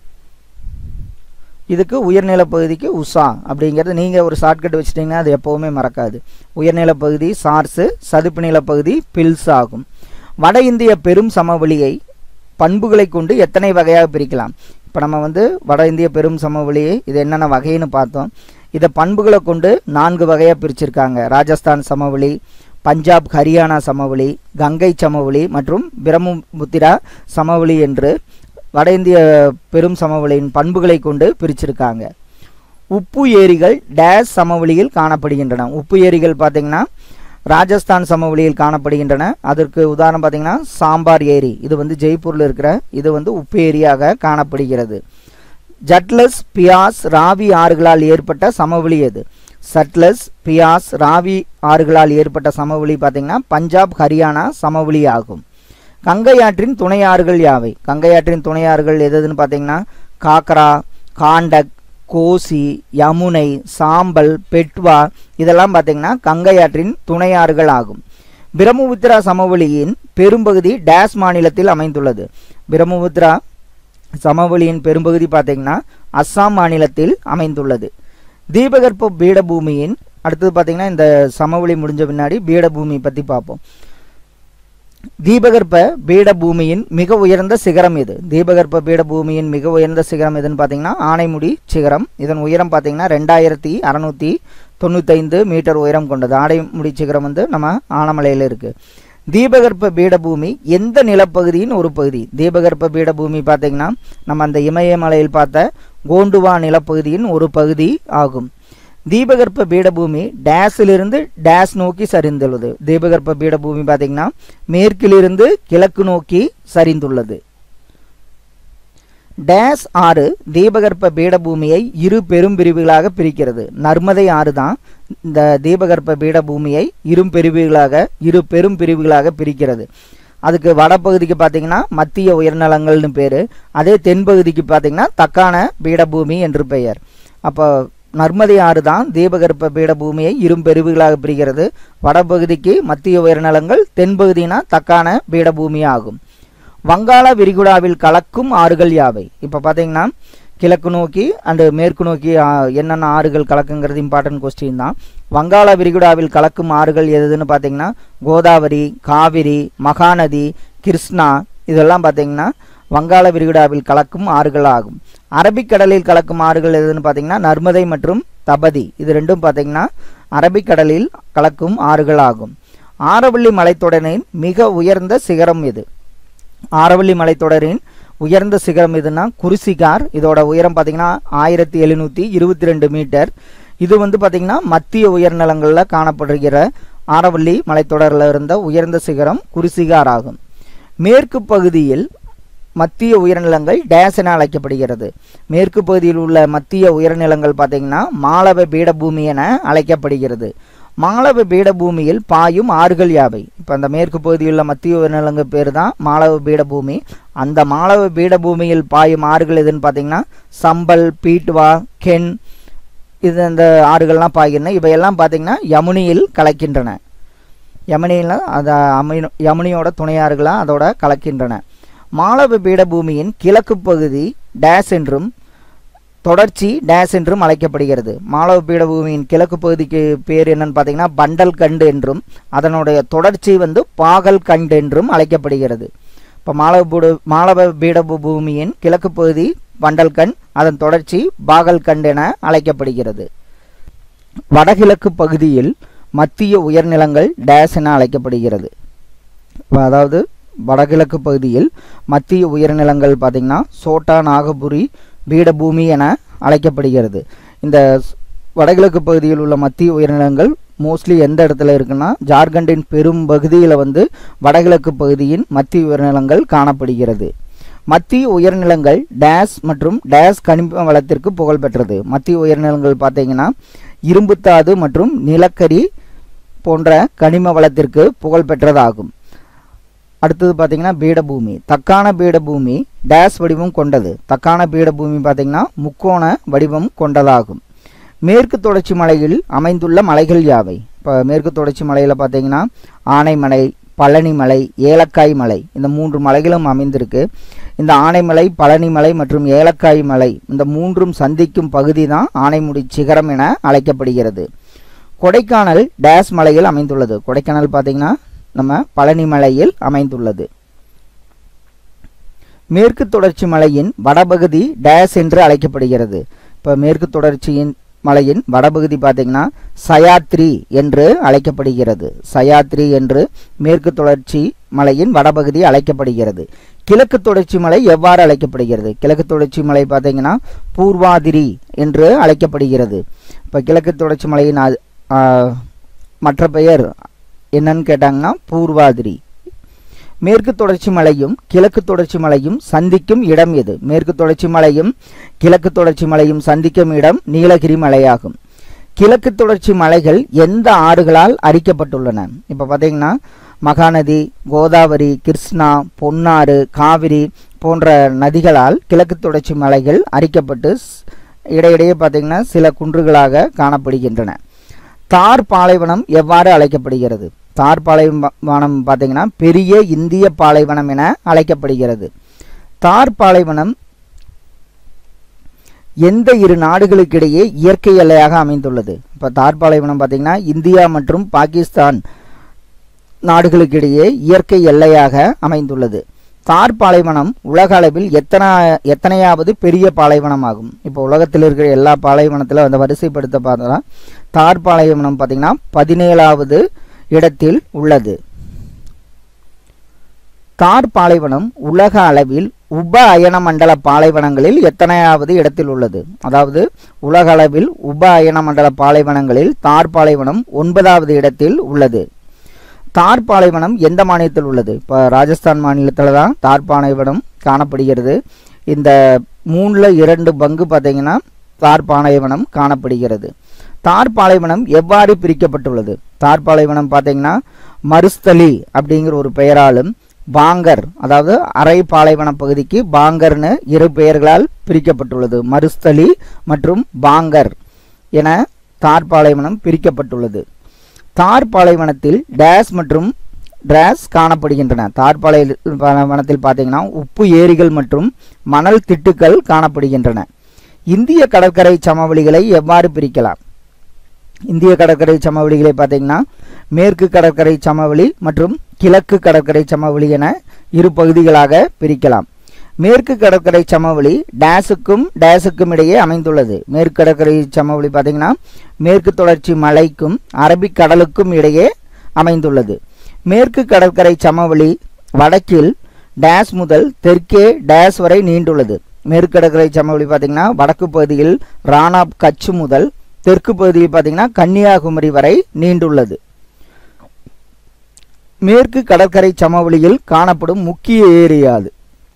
இதுக்கு உயர்நிலப்பகுதிக்கு உஷா அப்படிங்கிறது நீங்கள் ஒரு ஷார்ட்கட் வச்சிட்டிங்கன்னா அது எப்போவுமே மறக்காது உயர்நிலப்பகுதி சார்ஸு சதுப்பு நிலப்பகுதி பில்ஸ் ஆகும் வட இந்திய பெரும் சமவெளியை பண்புகளை கொண்டு எத்தனை வகையாக பிரிக்கலாம் இப்போ நம்ம வந்து வட இந்திய பெரும் சமவெளியை இது என்னென்ன வகைன்னு பார்த்தோம் இதை பண்புகளை கொண்டு நான்கு வகையாக பிரிச்சிருக்காங்க ராஜஸ்தான் சமவெளி பஞ்சாப் ஹரியானா சமவெளி கங்கை சமவெளி மற்றும் பிரம்மபுத்திரா சமவெளி என்று வட இந்திய பெரும் சமவெளியின் பண்புகளை கொண்டு பிரிச்சிருக்காங்க உப்பு ஏரிகள் டேஸ் சமவெளியில் காணப்படுகின்றன உப்பு ஏரிகள் பார்த்தீங்கன்னா ராஜஸ்தான் சமவெளியில் காணப்படுகின்றன அதற்கு உதாரணம் பார்த்தீங்கன்னா சாம்பார் ஏரி இது வந்து ஜெய்ப்பூரில் இருக்கிற இது வந்து உப்பு ஏரியாக காணப்படுகிறது ஜட்லஸ் பியாஸ் ராவி ஆறுகளால் ஏற்பட்ட சமவெளி எது சட்லஸ் பியாஸ் ராவி ஆறுகளால் ஏற்பட்ட சமவெளி பார்த்தீங்கன்னா பஞ்சாப் ஹரியானா சமவெளி ஆகும் கங்கை ஆற்றின் துணை ஆறுகள் யாவை கங்கை ஆற்றின் துணை ஆறுகள் எதுன்னு பார்த்தீங்கன்னா காக்கரா காண்டக் கோசி யமுனை சாம்பல் பெட்வா இதெல்லாம் பார்த்தீங்கன்னா கங்கை ஆற்றின் துணை ஆறுகள் ஆகும் பிரம்மபுத்திரா சமவெளியின் பெரும்பகுதி டேஸ் மாநிலத்தில் அமைந்துள்ளது பிரம்மபுத்திரா சமவெளியின் பெரும்பகுதி பார்த்தீங்கன்னா அஸ்ஸாம் மாநிலத்தில் அமைந்துள்ளது தீபகற்ப பீடபூமியின் அடுத்தது பார்த்தீங்கன்னா இந்த சமவெளி முடிஞ்ச பின்னாடி பீடபூமி பற்றி பார்ப்போம் தீபகற்ப பீடபூமியின் மிக உயர்ந்த சிகரம் எது தீபகற்ப பீடபூமியின் மிக உயர்ந்த சிகரம் எதுன்னு பார்த்தீங்கன்னா ஆனைமுடி சிகரம் இதன் உயரம் பார்த்தீங்கன்னா ரெண்டாயிரத்தி அறநூற்றி தொண்ணூத்தைந்து மீட்டர் உயரம் கொண்டது ஆனைமுடி சிகரம் வந்து நம்ம ஆனமலையில் இருக்கு தீபகற்ப பீடபூமி எந்த நிலப்பகுதியின் ஒரு பகுதி தீபகற்ப பீடபூமி பார்த்தீங்கன்னா நம்ம அந்த இமயமலையில் பார்த்த கோண்டுவா நிலப்பகுதியின் ஒரு பகுதி ஆகும் தீபகற்ப பீடபூமி டேஸிலிருந்து டேஸ் நோக்கி சரிந்துள்ளது தீபகற்ப பீடபூமி பார்த்தீங்கன்னா மேற்கிலிருந்து கிழக்கு நோக்கி சரிந்துள்ளது டேஸ் ஆறு தீபகற்ப பீடபூமியை இரு பெரும் பிரிவுகளாக பிரிக்கிறது நர்மதை ஆறு தான் இந்த தீபகற்ப பீடபூமியை இரு பிரிவுகளாக இரு பெரும் பிரிவுகளாக பிரிக்கிறது அதுக்கு வடபகுதிக்கு பார்த்தீங்கன்னா மத்திய உயர்நிலங்கள்னு பேர் அதே தென்பகுதிக்கு பார்த்தீங்கன்னா தக்கான பீடபூமி என்று பெயர் அப்போ நர்மதை ஆறு தான் தீபகற்ப பீடபூமியை இரும் பிரிவுகளாக பிரிகிறது வடபகுதிக்கு மத்திய உயர்நிலங்கள் தென்பகுதினா தக்கான பீடபூமி ஆகும் வங்காள விரிகுடாவில் கலக்கும் ஆறுகள் யாவை இப்போ பார்த்தீங்கன்னா கிழக்கு நோக்கி அண்டு மேற்கு நோக்கி ஆ, என்னென்ன ஆறுகள் கலக்குங்கிறது இம்பார்ட்டன்ட் கொஸ்டின் தான் வங்காள விரிகுடாவில் கலக்கும் ஆறுகள் எதுன்னு பார்த்தீங்கன்னா கோதாவரி காவிரி மகாநதி கிருஷ்ணா இதெல்லாம் பார்த்தீங்கன்னா வங்காள விரிகுடாவில் கலக்கும் ஆறுகள் ஆகும் அரபிக்கடலில் கலக்கும் ஆறுகள் எதுன்னு பார்த்தீங்கன்னா நர்மதை மற்றும் தபதி இது ரெண்டும் பார்த்தீங்கன்னா அரபிக்கடலில் கலக்கும் ஆறுகள் ஆகும் ஆரவள்ளி மலைத்தொடரின் மிக உயர்ந்த சிகரம் எது ஆரவள்ளி மலைத்தொடரின் உயர்ந்த சிகரம் எதுனா குருசிகார் இதோட உயரம் பார்த்தீங்கன்னா ஆயிரத்தி எழுநூற்றி இருபத்தி ரெண்டு மீட்டர் இது வந்து பார்த்தீங்கன்னா மத்திய உயர்நிலங்களில் காணப்படுகிற ஆரவள்ளி மலைத்தொடரில் இருந்த உயர்ந்த சிகரம் குருசிகார் ஆகும் மேற்கு பகுதியில் மத்திய உயர்நிலங்கள் டேஸ் என அழைக்கப்படுகிறது மேற்கு பகுதியில் உள்ள மத்திய உயர்நிலங்கள் பார்த்தீங்கன்னா மாலவ பீடபூமி என அழைக்கப்படுகிறது மாலவ பீடபூமியில் பாயும் ஆறுகள் யாவை இப்போ அந்த மேற்கு பகுதியில் உள்ள மத்திய உயர்நிலங்கள் பேர் தான் மாலவ பீடபூமி அந்த மாலவ பீடபூமியில் பாயும் ஆறுகள் எதுன்னு பார்த்தீங்கன்னா சம்பல் பீட்வா கென் இது இந்த ஆறுகள்லாம் பாய்கின்றன இவையெல்லாம் பார்த்தீங்கன்னா யமுனியில் கலக்கின்றன யமுனியில் அது அமினோ யமுனியோட துணையாறுகளாக அதோட கலக்கின்றன மாலவ பீடபூமியின் கிழக்கு பகுதி டேஸ் என்றும் தொடர்ச்சி டேஸ் என்றும் அழைக்கப்படுகிறது மாலவ பீடபூமியின் கிழக்கு பகுதிக்கு பேர் என்னன்னு பார்த்தீங்கன்னா பண்டல் கண்டு என்றும் அதனுடைய தொடர்ச்சி வந்து பாகல் கண்டு என்றும் அழைக்கப்படுகிறது இப்போ மாலவ பீட மாலவ பீடபூமியின் கிழக்கு பகுதி பண்டல்கண் அதன் தொடர்ச்சி பாகல்கண்ட் என அழைக்கப்படுகிறது வடகிழக்கு பகுதியில் மத்திய உயர்நிலங்கள் டேஸ் என அழைக்கப்படுகிறது இப்ப அதாவது வடகிழக்கு பகுதியில் மத்திய உயர்நிலங்கள் பார்த்திங்கன்னா சோட்டா நாகபுரி பீடபூமி என அழைக்கப்படுகிறது இந்த ஸ்- வடகிழக்கு பகுதியில் உள்ள மத்திய உயர்நிலங்கள் மோஸ்ட்லி எந்த இடத்துல இருக்குன்னா ஜார்க்கண்டின் பெரும் பகுதியில் வந்து வடகிழக்கு பகுதியின் மத்திய உயர்நிலங்கள் காணப்படுகிறது மத்திய உயர்நிலங்கள் டேஸ் மற்றும் டேஸ் கனிம வளத்திற்கு புகழ்பெற்றது மத்திய உயர்நிலங்கள் பார்த்தீங்கன்னா இரும்புத்தாது மற்றும் நிலக்கரி போன்ற கனிம வளத்திற்கு புகழ்பெற்றதாகும் அடுத்தது பார்த்தீங்கன்னா பீடபூமி தக்கான பீடபூமி டேஸ் வடிவம் கொண்டது தக்கான பீடபூமி பார்த்தீங்கன்னா முக்கோண வடிவம் கொண்டதாகும் மேற்கு தொடர்ச்சி மலையில் அமைந்துள்ள மலைகள் யாவை இப்போ மேற்கு தொடர்ச்சி மலையில் பார்த்தீங்கன்னா ஆனைமலை பழனிமலை ஏலக்காய் மலை இந்த மூன்று மலைகளும் அமைந்திருக்கு இந்த ஆனைமலை பழனிமலை மற்றும் ஏலக்காய் மலை இந்த மூன்றும் சந்திக்கும் பகுதி தான் ஆனைமுடி சிகரம் என அழைக்கப்படுகிறது கொடைக்கானல் டேஸ் மலையில் அமைந்துள்ளது கொடைக்கானல் பார்த்தீங்கன்னா நம்ம பழனி மலையில் அமைந்துள்ளது மேற்கு தொடர்ச்சி மலையின் வடபகுதி டேஸ் என்று அழைக்கப்படுகிறது இப்போ மேற்கு தொடர்ச்சியின் மலையின் வடபகுதி பார்த்தீங்கன்னா சயாத்ரி என்று அழைக்கப்படுகிறது சயாத்ரி என்று மேற்கு தொடர்ச்சி மலையின் வடபகுதி அழைக்கப்படுகிறது கிழக்கு தொடர்ச்சி மலை எவ்வாறு அழைக்கப்படுகிறது கிழக்கு தொடர்ச்சி மலை பார்த்தீங்கன்னா பூர்வாதிரி என்று அழைக்கப்படுகிறது இப்போ கிழக்கு தொடர்ச்சி மலையின் அது- ஆ, மற்ற பெயர் என்னன்னு கேட்டாங்கன்னா பூர்வாதிரி மேற்கு தொடர்ச்சி மலையும் கிழக்கு தொடர்ச்சி மலையும் சந்திக்கும் இடம் எது மேற்கு தொடர்ச்சி மலையும் கிழக்கு தொடர்ச்சி மலையும் சந்திக்கும் இடம் நீலகிரி மலையாகும் கிழக்கு தொடர்ச்சி மலைகள் எந்த ஆறுகளால் அரிக்கப்பட்டுள்ளன இப்போ பார்த்தீங்கன்னா மகாநதி கோதாவரி கிருஷ்ணா பொன்னாறு காவிரி போன்ற நதிகளால் கிழக்கு தொடர்ச்சி மலைகள் அரிக்கப்பட்டு ஸ்- இடையிடையே பார்த்தீங்கன்னா சில குன்றுகளாக காணப்படுகின்றன தார் பாலைவனம் எவ்வாறு அழைக்கப்படுகிறது தார் பாலைவனம் பார்த்தீங்கன்னா பெரிய இந்திய பாலைவனம் என அழைக்கப்படுகிறது தார் பாலைவனம் எந்த இரு நாடுகளுக்கிடையே இயற்கை எல்லையாக அமைந்துள்ளது இப்போ தார் பாலைவனம் பார்த்தீங்கன்னா இந்தியா மற்றும் பாகிஸ்தான் நாடுகளுக்கிடையே இயற்கை எல்லையாக அமைந்துள்ளது தார் பாலைவனம் உலக அளவில் எத்தனை எத்தனையாவது பெரிய பாலைவனம் ஆகும் இப்போ உலகத்தில் இருக்கிற எல்லா பாலைவனத்தில் அந்த வரிசைப்படுத்த பார்த்தா தார் பாலைவனம் பார்த்தீங்கன்னா பதினேழாவது இடத்தில் உள்ளது தார் பாலைவனம் உலக அளவில் உப அயன மண்டல பாலைவனங்களில் எத்தனையாவது இடத்தில் உள்ளது அதாவது உலக அளவில் உப அயன மண்டல பாலைவனங்களில் தார் பாலைவனம் ஒன்பதாவது இடத்தில் உள்ளது தார் பாலைவனம் எந்த மாநிலத்தில் உள்ளது இப்போ ராஜஸ்தான் மாநிலத்தில் தான் தார் பாலைவனம் காணப்படுகிறது இந்த மூணில் இரண்டு பங்கு பார்த்தீங்கன்னா தார் பாலைவனம் காணப்படுகிறது தார் பாலைவனம் எவ்வாறு பிரிக்கப்பட்டுள்ளது தார் பாலைவனம் பார்த்தீங்கன்னா மருஸ்தலி அப்படிங்கிற ஒரு பெயராலும் பாங்கர் அதாவது அரை பாலைவன பகுதிக்கு பாங்கர்னு இரு பெயர்களால் பிரிக்கப்பட்டுள்ளது மருஸ்தலி மற்றும் பாங்கர் என தார் பாலைவனம் பிரிக்கப்பட்டுள்ளது தார் பாலைவனத்தில் டேஸ் மற்றும் டிராஸ் காணப்படுகின்றன தார் பாலைவனத்தில் பார்த்தீங்கன்னா உப்பு ஏரிகள் மற்றும் மணல் திட்டுக்கள் காணப்படுகின்றன இந்திய கடற்கரை சமவெளிகளை எவ்வாறு பிரிக்கலாம் இந்திய கடற்கரை சமவெளிகளை பார்த்தீங்கன்னா மேற்கு கடற்கரை சமவெளி மற்றும் கிழக்கு கடற்கரை சமவெளி என இரு பகுதிகளாக பிரிக்கலாம் மேற்கு கடற்கரை சமவெளி டேஸுக்கும் டேஸுக்கும் இடையே அமைந்துள்ளது மேற்கு கடற்கரை சமவெளி பார்த்தீங்கன்னா மேற்கு தொடர்ச்சி மலைக்கும் அரபிக் கடலுக்கும் இடையே அமைந்துள்ளது மேற்கு கடற்கரை சமவெளி வடக்கில் டேஸ் முதல் தெற்கே டேஸ் வரை நீண்டுள்ளது மேற்கு கடற்கரை சமவெளி பார்த்தீங்கன்னா வடக்கு பகுதியில் ராணாப் கச்சு முதல் தெற்கு பகுதியில் பார்த்தீங்கன்னா கன்னியாகுமரி வரை நீண்டுள்ளது மேற்கு கடற்கரை சமவெளியில் காணப்படும் முக்கிய ஏரி அது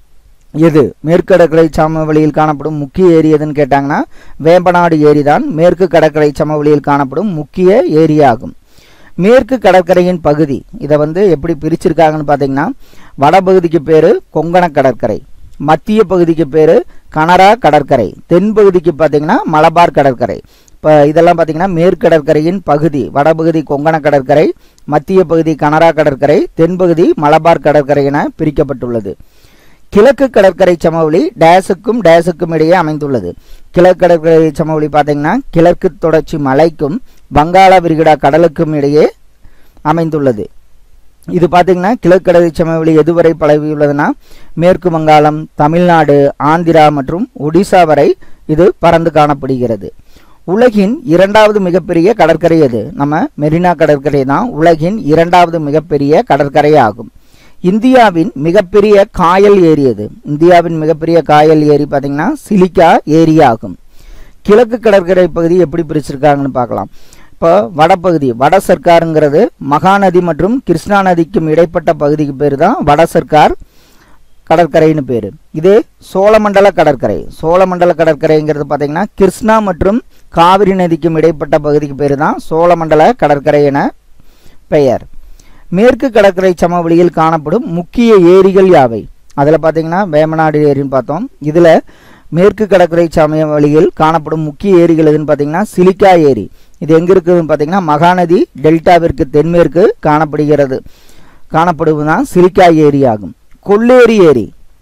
எது மேற்கு கடற்கரை சமவெளியில் காணப்படும் முக்கிய ஏரி எதுன்னு கேட்டாங்கன்னா வேம்பநாடு ஏரி தான் மேற்கு கடற்கரை சமவெளியில் காணப்படும் முக்கிய ஏரியாகும் மேற்கு கடற்கரையின் பகுதி இதை வந்து எப்படி பிரிச்சிருக்காங்கன்னு பார்த்தீங்கன்னா வடபகுதிக்கு பேர் கொங்கண கடற்கரை மத்திய பகுதிக்கு பேர் கனரா கடற்கரை தென் பகுதிக்கு பார்த்தீங்கன்னா மலபார் கடற்கரை இப்போ இதெல்லாம் பார்த்தீங்கன்னா மேற்கு கடற்கரையின் பகுதி வடபகுதி கொங்கண கடற்கரை மத்திய பகுதி கனரா கடற்கரை தென்பகுதி மலபார் கடற்கரை என பிரிக்கப்பட்டுள்ளது கிழக்கு கடற்கரை சமவெளி டேஸுக்கும் டேஸுக்கும் இடையே அமைந்துள்ளது கிழக்கு கடற்கரை சமவெளி பார்த்தீங்கன்னா கிழக்கு தொடர்ச்சி மலைக்கும் வங்காள விரிகுடா கடலுக்கும் இடையே அமைந்துள்ளது இது பார்த்தீங்கன்னா கிழக்கு கடற்கரை சமவெளி எதுவரை பரவியுள்ளதுன்னா மேற்கு வங்காளம் தமிழ்நாடு ஆந்திரா மற்றும் ஒடிசா வரை இது பறந்து காணப்படுகிறது உலகின் இரண்டாவது மிகப்பெரிய கடற்கரை எது நம்ம மெரினா கடற்கரை தான் உலகின் இரண்டாவது மிகப்பெரிய கடற்கரை ஆகும் இந்தியாவின் மிகப்பெரிய காயல் ஏரி எது இந்தியாவின் மிகப்பெரிய காயல் ஏரி பார்த்தீங்கன்னா சிலிக்கா ஏரி ஆகும் கிழக்கு கடற்கரை பகுதி எப்படி பிரிச்சிருக்காங்கன்னு பார்க்கலாம் இப்போ வடபகுதி வட சர்க்காருங்கிறது மகாநதி மற்றும் கிருஷ்ணா நதிக்கும் இடைப்பட்ட பகுதிக்கு பேர் தான் வட சர்க்கார் கடற்கரைன்னு பேர் இது சோழமண்டல கடற்கரை சோழமண்டல கடற்கரைங்கிறது பார்த்தீங்கன்னா கிருஷ்ணா மற்றும் காவிரி நதிக்கும் இடைப்பட்ட பகுதிக்கு பேர் தான் சோழமண்டல கடற்கரை என பெயர் மேற்கு கடற்கரை சமவெளியில் காணப்படும் முக்கிய ஏரிகள் யாவை அதில் பார்த்தீங்கன்னா வேமநாடு ஏரின்னு பார்த்தோம் இதில் மேற்கு கடற்கரை சமவெளியில் காணப்படும் முக்கிய ஏரிகள் எதுன்னு பார்த்தீங்கன்னா சிலிக்கா ஏரி இது எங்கே இருக்குதுன்னு பார்த்தீங்கன்னா மகாநதி டெல்டாவிற்கு தென்மேற்கு காணப்படுகிறது காணப்படுவதுதான் சிலிக்கா ஏரி ஆகும் கொள்ளேரி ஏரி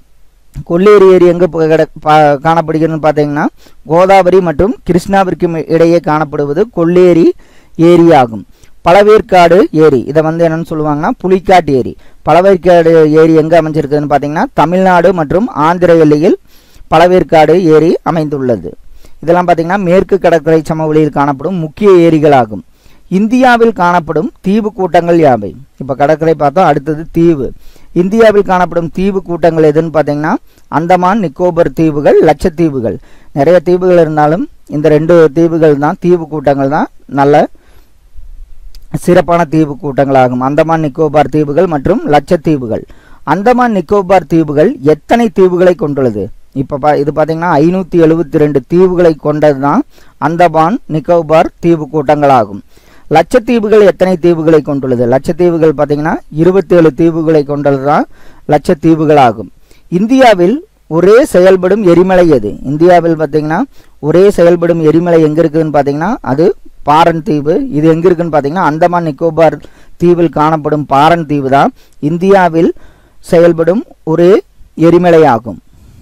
கொள்ளேரி ஏரி எங்கே காணப்படுகிறதுன்னு பார்த்தீங்கன்னா கோதாவரி மற்றும் கிருஷ்ணாவிற்கும் இடையே காணப்படுவது கொள்ளேரி ஏரி ஆகும் பழவேற்காடு ஏரி இதை வந்து என்னன்னு சொல்லுவாங்கன்னா புலிக்காட்டு ஏரி பழவேற்காடு ஏரி எங்கே அமைஞ்சிருக்குதுன்னு பார்த்தீங்கன்னா தமிழ்நாடு மற்றும் ஆந்திர எல்லையில் பழவேற்காடு ஏரி அமைந்துள்ளது இதெல்லாம் பார்த்தீங்கன்னா மேற்கு கடற்கரை சமவெளியில் காணப்படும் முக்கிய ஏரிகளாகும் இந்தியாவில் காணப்படும் தீவு கூட்டங்கள் யாவை இப்போ கடற்கரை பார்த்தோம் அடுத்தது தீவு இந்தியாவில் காணப்படும் தீவு கூட்டங்கள் எதுன்னு பார்த்தீங்கன்னா அந்தமான் நிக்கோபர் தீவுகள் லட்சத்தீவுகள் நிறைய தீவுகள் இருந்தாலும் இந்த ரெண்டு தீவுகள் தான் தீவு கூட்டங்கள் தான் நல்ல சிறப்பான தீவு கூட்டங்களாகும் அந்தமான் நிக்கோபார் தீவுகள் மற்றும் லட்சத்தீவுகள் அந்தமான் நிக்கோபார் தீவுகள் எத்தனை தீவுகளை கொண்டுள்ளது இப்போ பா இது பார்த்தீங்கன்னா ஐநூற்றி எழுபத்தி ரெண்டு தீவுகளை கொண்டது தான் அந்தமான் நிக்கோபார் தீவு கூட்டங்களாகும் லட்சத்தீவுகள் எத்தனை தீவுகளை கொண்டுள்ளது லட்சத்தீவுகள் பார்த்தீங்கன்னா இருபத்தேழு தீவுகளை கொண்டது தான் லட்சத்தீவுகளாகும் இந்தியாவில் ஒரே செயல்படும் எரிமலை எது இந்தியாவில் பார்த்தீங்கன்னா ஒரே செயல்படும் எரிமலை எங்கே இருக்குதுன்னு பார்த்தீங்கன்னா அது பாரன் தீவு இது எங்கே இருக்குன்னு பார்த்தீங்கன்னா அந்தமான் நிக்கோபார் தீவில் காணப்படும் பாரன் தீவு தான் இந்தியாவில் செயல்படும் ஒரே எரிமலை ஆகும்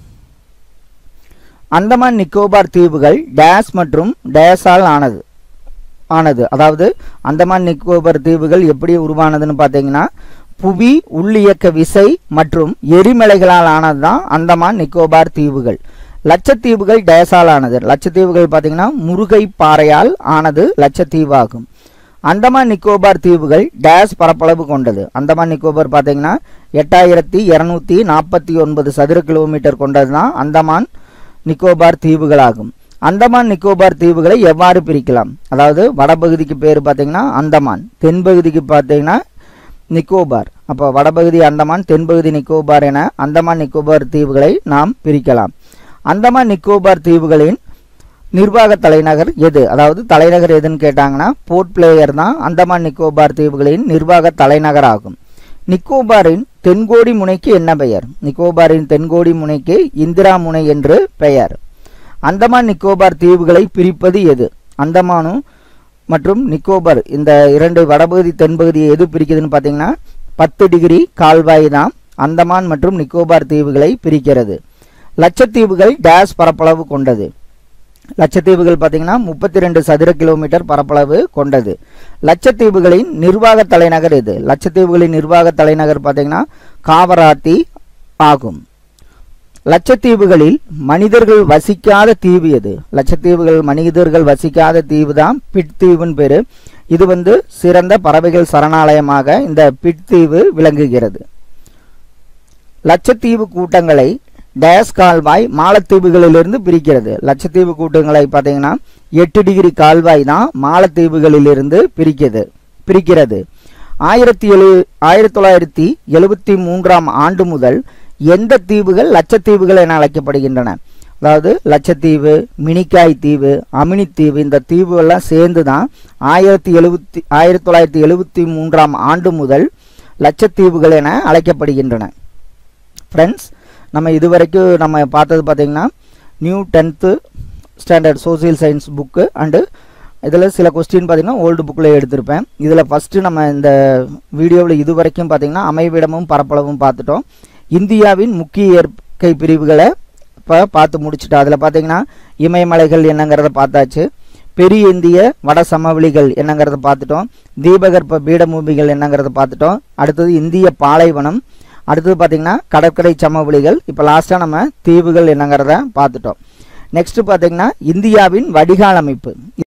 அந்தமான் நிக்கோபார் தீவுகள் டேஸ் மற்றும் டேஸால் ஆனது ஆனது அதாவது அந்தமான் நிக்கோபார் தீவுகள் எப்படி உருவானதுன்னு பார்த்தீங்கன்னா புவி உள்ளியக்க விசை மற்றும் எரிமலைகளால் ஆனது தான் அந்தமான் நிக்கோபார் தீவுகள் லட்சத்தீவுகள் டேஸால் ஆனது லட்சத்தீவுகள் பார்த்தீங்கன்னா முருகை பாறையால் ஆனது லட்சத்தீவாகும் அந்தமான் நிக்கோபார் தீவுகள் டேஸ் பரப்பளவு கொண்டது அந்தமான் நிக்கோபார் பார்த்தீங்கன்னா எட்டாயிரத்தி இரநூத்தி நாற்பத்தி ஒன்பது சதுர கிலோமீட்டர் கொண்டது தான் அந்தமான் நிக்கோபார் தீவுகளாகும் அந்தமான் நிக்கோபார் தீவுகளை எவ்வாறு பிரிக்கலாம் அதாவது வடபகுதிக்கு பேர் பார்த்தீங்கன்னா அந்தமான் தென்பகுதிக்கு பார்த்தீங்கன்னா நிக்கோபார் அப்போ வடபகுதி அந்தமான் தென்பகுதி நிக்கோபார் என அந்தமான் நிக்கோபார் தீவுகளை நாம் பிரிக்கலாம் அந்தமான் நிக்கோபார் தீவுகளின் நிர்வாக தலைநகர் எது அதாவது தலைநகர் எதுன்னு கேட்டாங்கன்னா போர்ட் பிளேயர் தான் அந்தமான் நிக்கோபார் தீவுகளின் நிர்வாக தலைநகர் ஆகும் நிக்கோபாரின் தென்கோடி முனைக்கு என்ன பெயர் நிக்கோபாரின் தென்கோடி முனைக்கு இந்திரா முனை என்று பெயர் அந்தமான் நிக்கோபார் தீவுகளை பிரிப்பது எது அந்தமானும் மற்றும் நிக்கோபர் இந்த இரண்டு வடபகுதி தென்பகுதியை எது பிரிக்குதுன்னு பார்த்தீங்கன்னா பத்து டிகிரி கால்வாய் தான் அந்தமான் மற்றும் நிக்கோபார் தீவுகளை பிரிக்கிறது லட்சத்தீவுகள் டேஸ் பரப்பளவு கொண்டது லட்சத்தீவுகள் பார்த்தீங்கன்னா முப்பத்தி ரெண்டு சதுர கிலோமீட்டர் பரப்பளவு கொண்டது லட்சத்தீவுகளின் நிர்வாக தலைநகர் இது லட்சத்தீவுகளின் நிர்வாக தலைநகர் பார்த்தீங்கன்னா காவராத்தி ஆகும் லட்சத்தீவுகளில் மனிதர்கள் வசிக்காத தீவு எது லட்சத்தீவுகள் மனிதர்கள் வசிக்காத தீவு தான் பிட் தீவுன்னு பேரு இது வந்து சிறந்த பறவைகள் சரணாலயமாக இந்த பிட் தீவு விளங்குகிறது லட்சத்தீவு கூட்டங்களை டேஸ் கால்வாய் மாலத்தீவுகளிலிருந்து பிரிக்கிறது லட்சத்தீவு கூட்டங்களை பார்த்தீங்கன்னா எட்டு டிகிரி கால்வாய் தான் மாலத்தீவுகளிலிருந்து பிரிக்கிறது பிரிக்கிறது ஆயிரத்தி எழு ஆயிரத்தி தொள்ளாயிரத்தி எழுபத்தி மூன்றாம் ஆண்டு முதல் எந்த தீவுகள் லட்சத்தீவுகள் என அழைக்கப்படுகின்றன அதாவது லட்சத்தீவு மினிக்காய் தீவு அமினி தீவு இந்த தீவுகள்லாம் சேர்ந்து தான் ஆயிரத்தி எழுபத்தி ஆயிரத்தி தொள்ளாயிரத்தி எழுபத்தி மூன்றாம் ஆண்டு முதல் லட்சத்தீவுகள் என அழைக்கப்படுகின்றன ஃப்ரெண்ட்ஸ் நம்ம இதுவரைக்கும் நம்ம பார்த்தது பார்த்தீங்கன்னா new tenth standard social science book and இதில் சில கொஸ்டின் பார்த்தீங்கன்னா ஓல்டு புக்கில் எடுத்திருப்பேன் இதில் ஃபஸ்ட்டு நம்ம இந்த வீடியோவில் இது வரைக்கும் பார்த்தீங்கன்னா அமைவிடமும் பரப்பளவும் பார்த்துட்டோம் இந்தியாவின் முக்கிய இயற்கை பிரிவுகளை இப்போ பார்த்து முடிச்சுட்டோம் அதில் பார்த்தீங்கன்னா இமயமலைகள் என்னங்கிறத பார்த்தாச்சு பெரிய இந்திய வட சமவெளிகள் என்னங்கிறத பார்த்துட்டோம் தீபகற்ப பீடபூமிகள் என்னங்கிறத பார்த்துட்டோம் அடுத்தது இந்திய பாலைவனம் அடுத்தது பார்த்தீங்கன்னா கடற்கரை சமவெளிகள் இப்போ லாஸ்ட்டாக நம்ம தீவுகள் என்னங்கிறத பார்த்துட்டோம் நெக்ஸ்ட் பார்த்தீங்கன்னா இந்தியாவின் வடிகால் அமைப்பு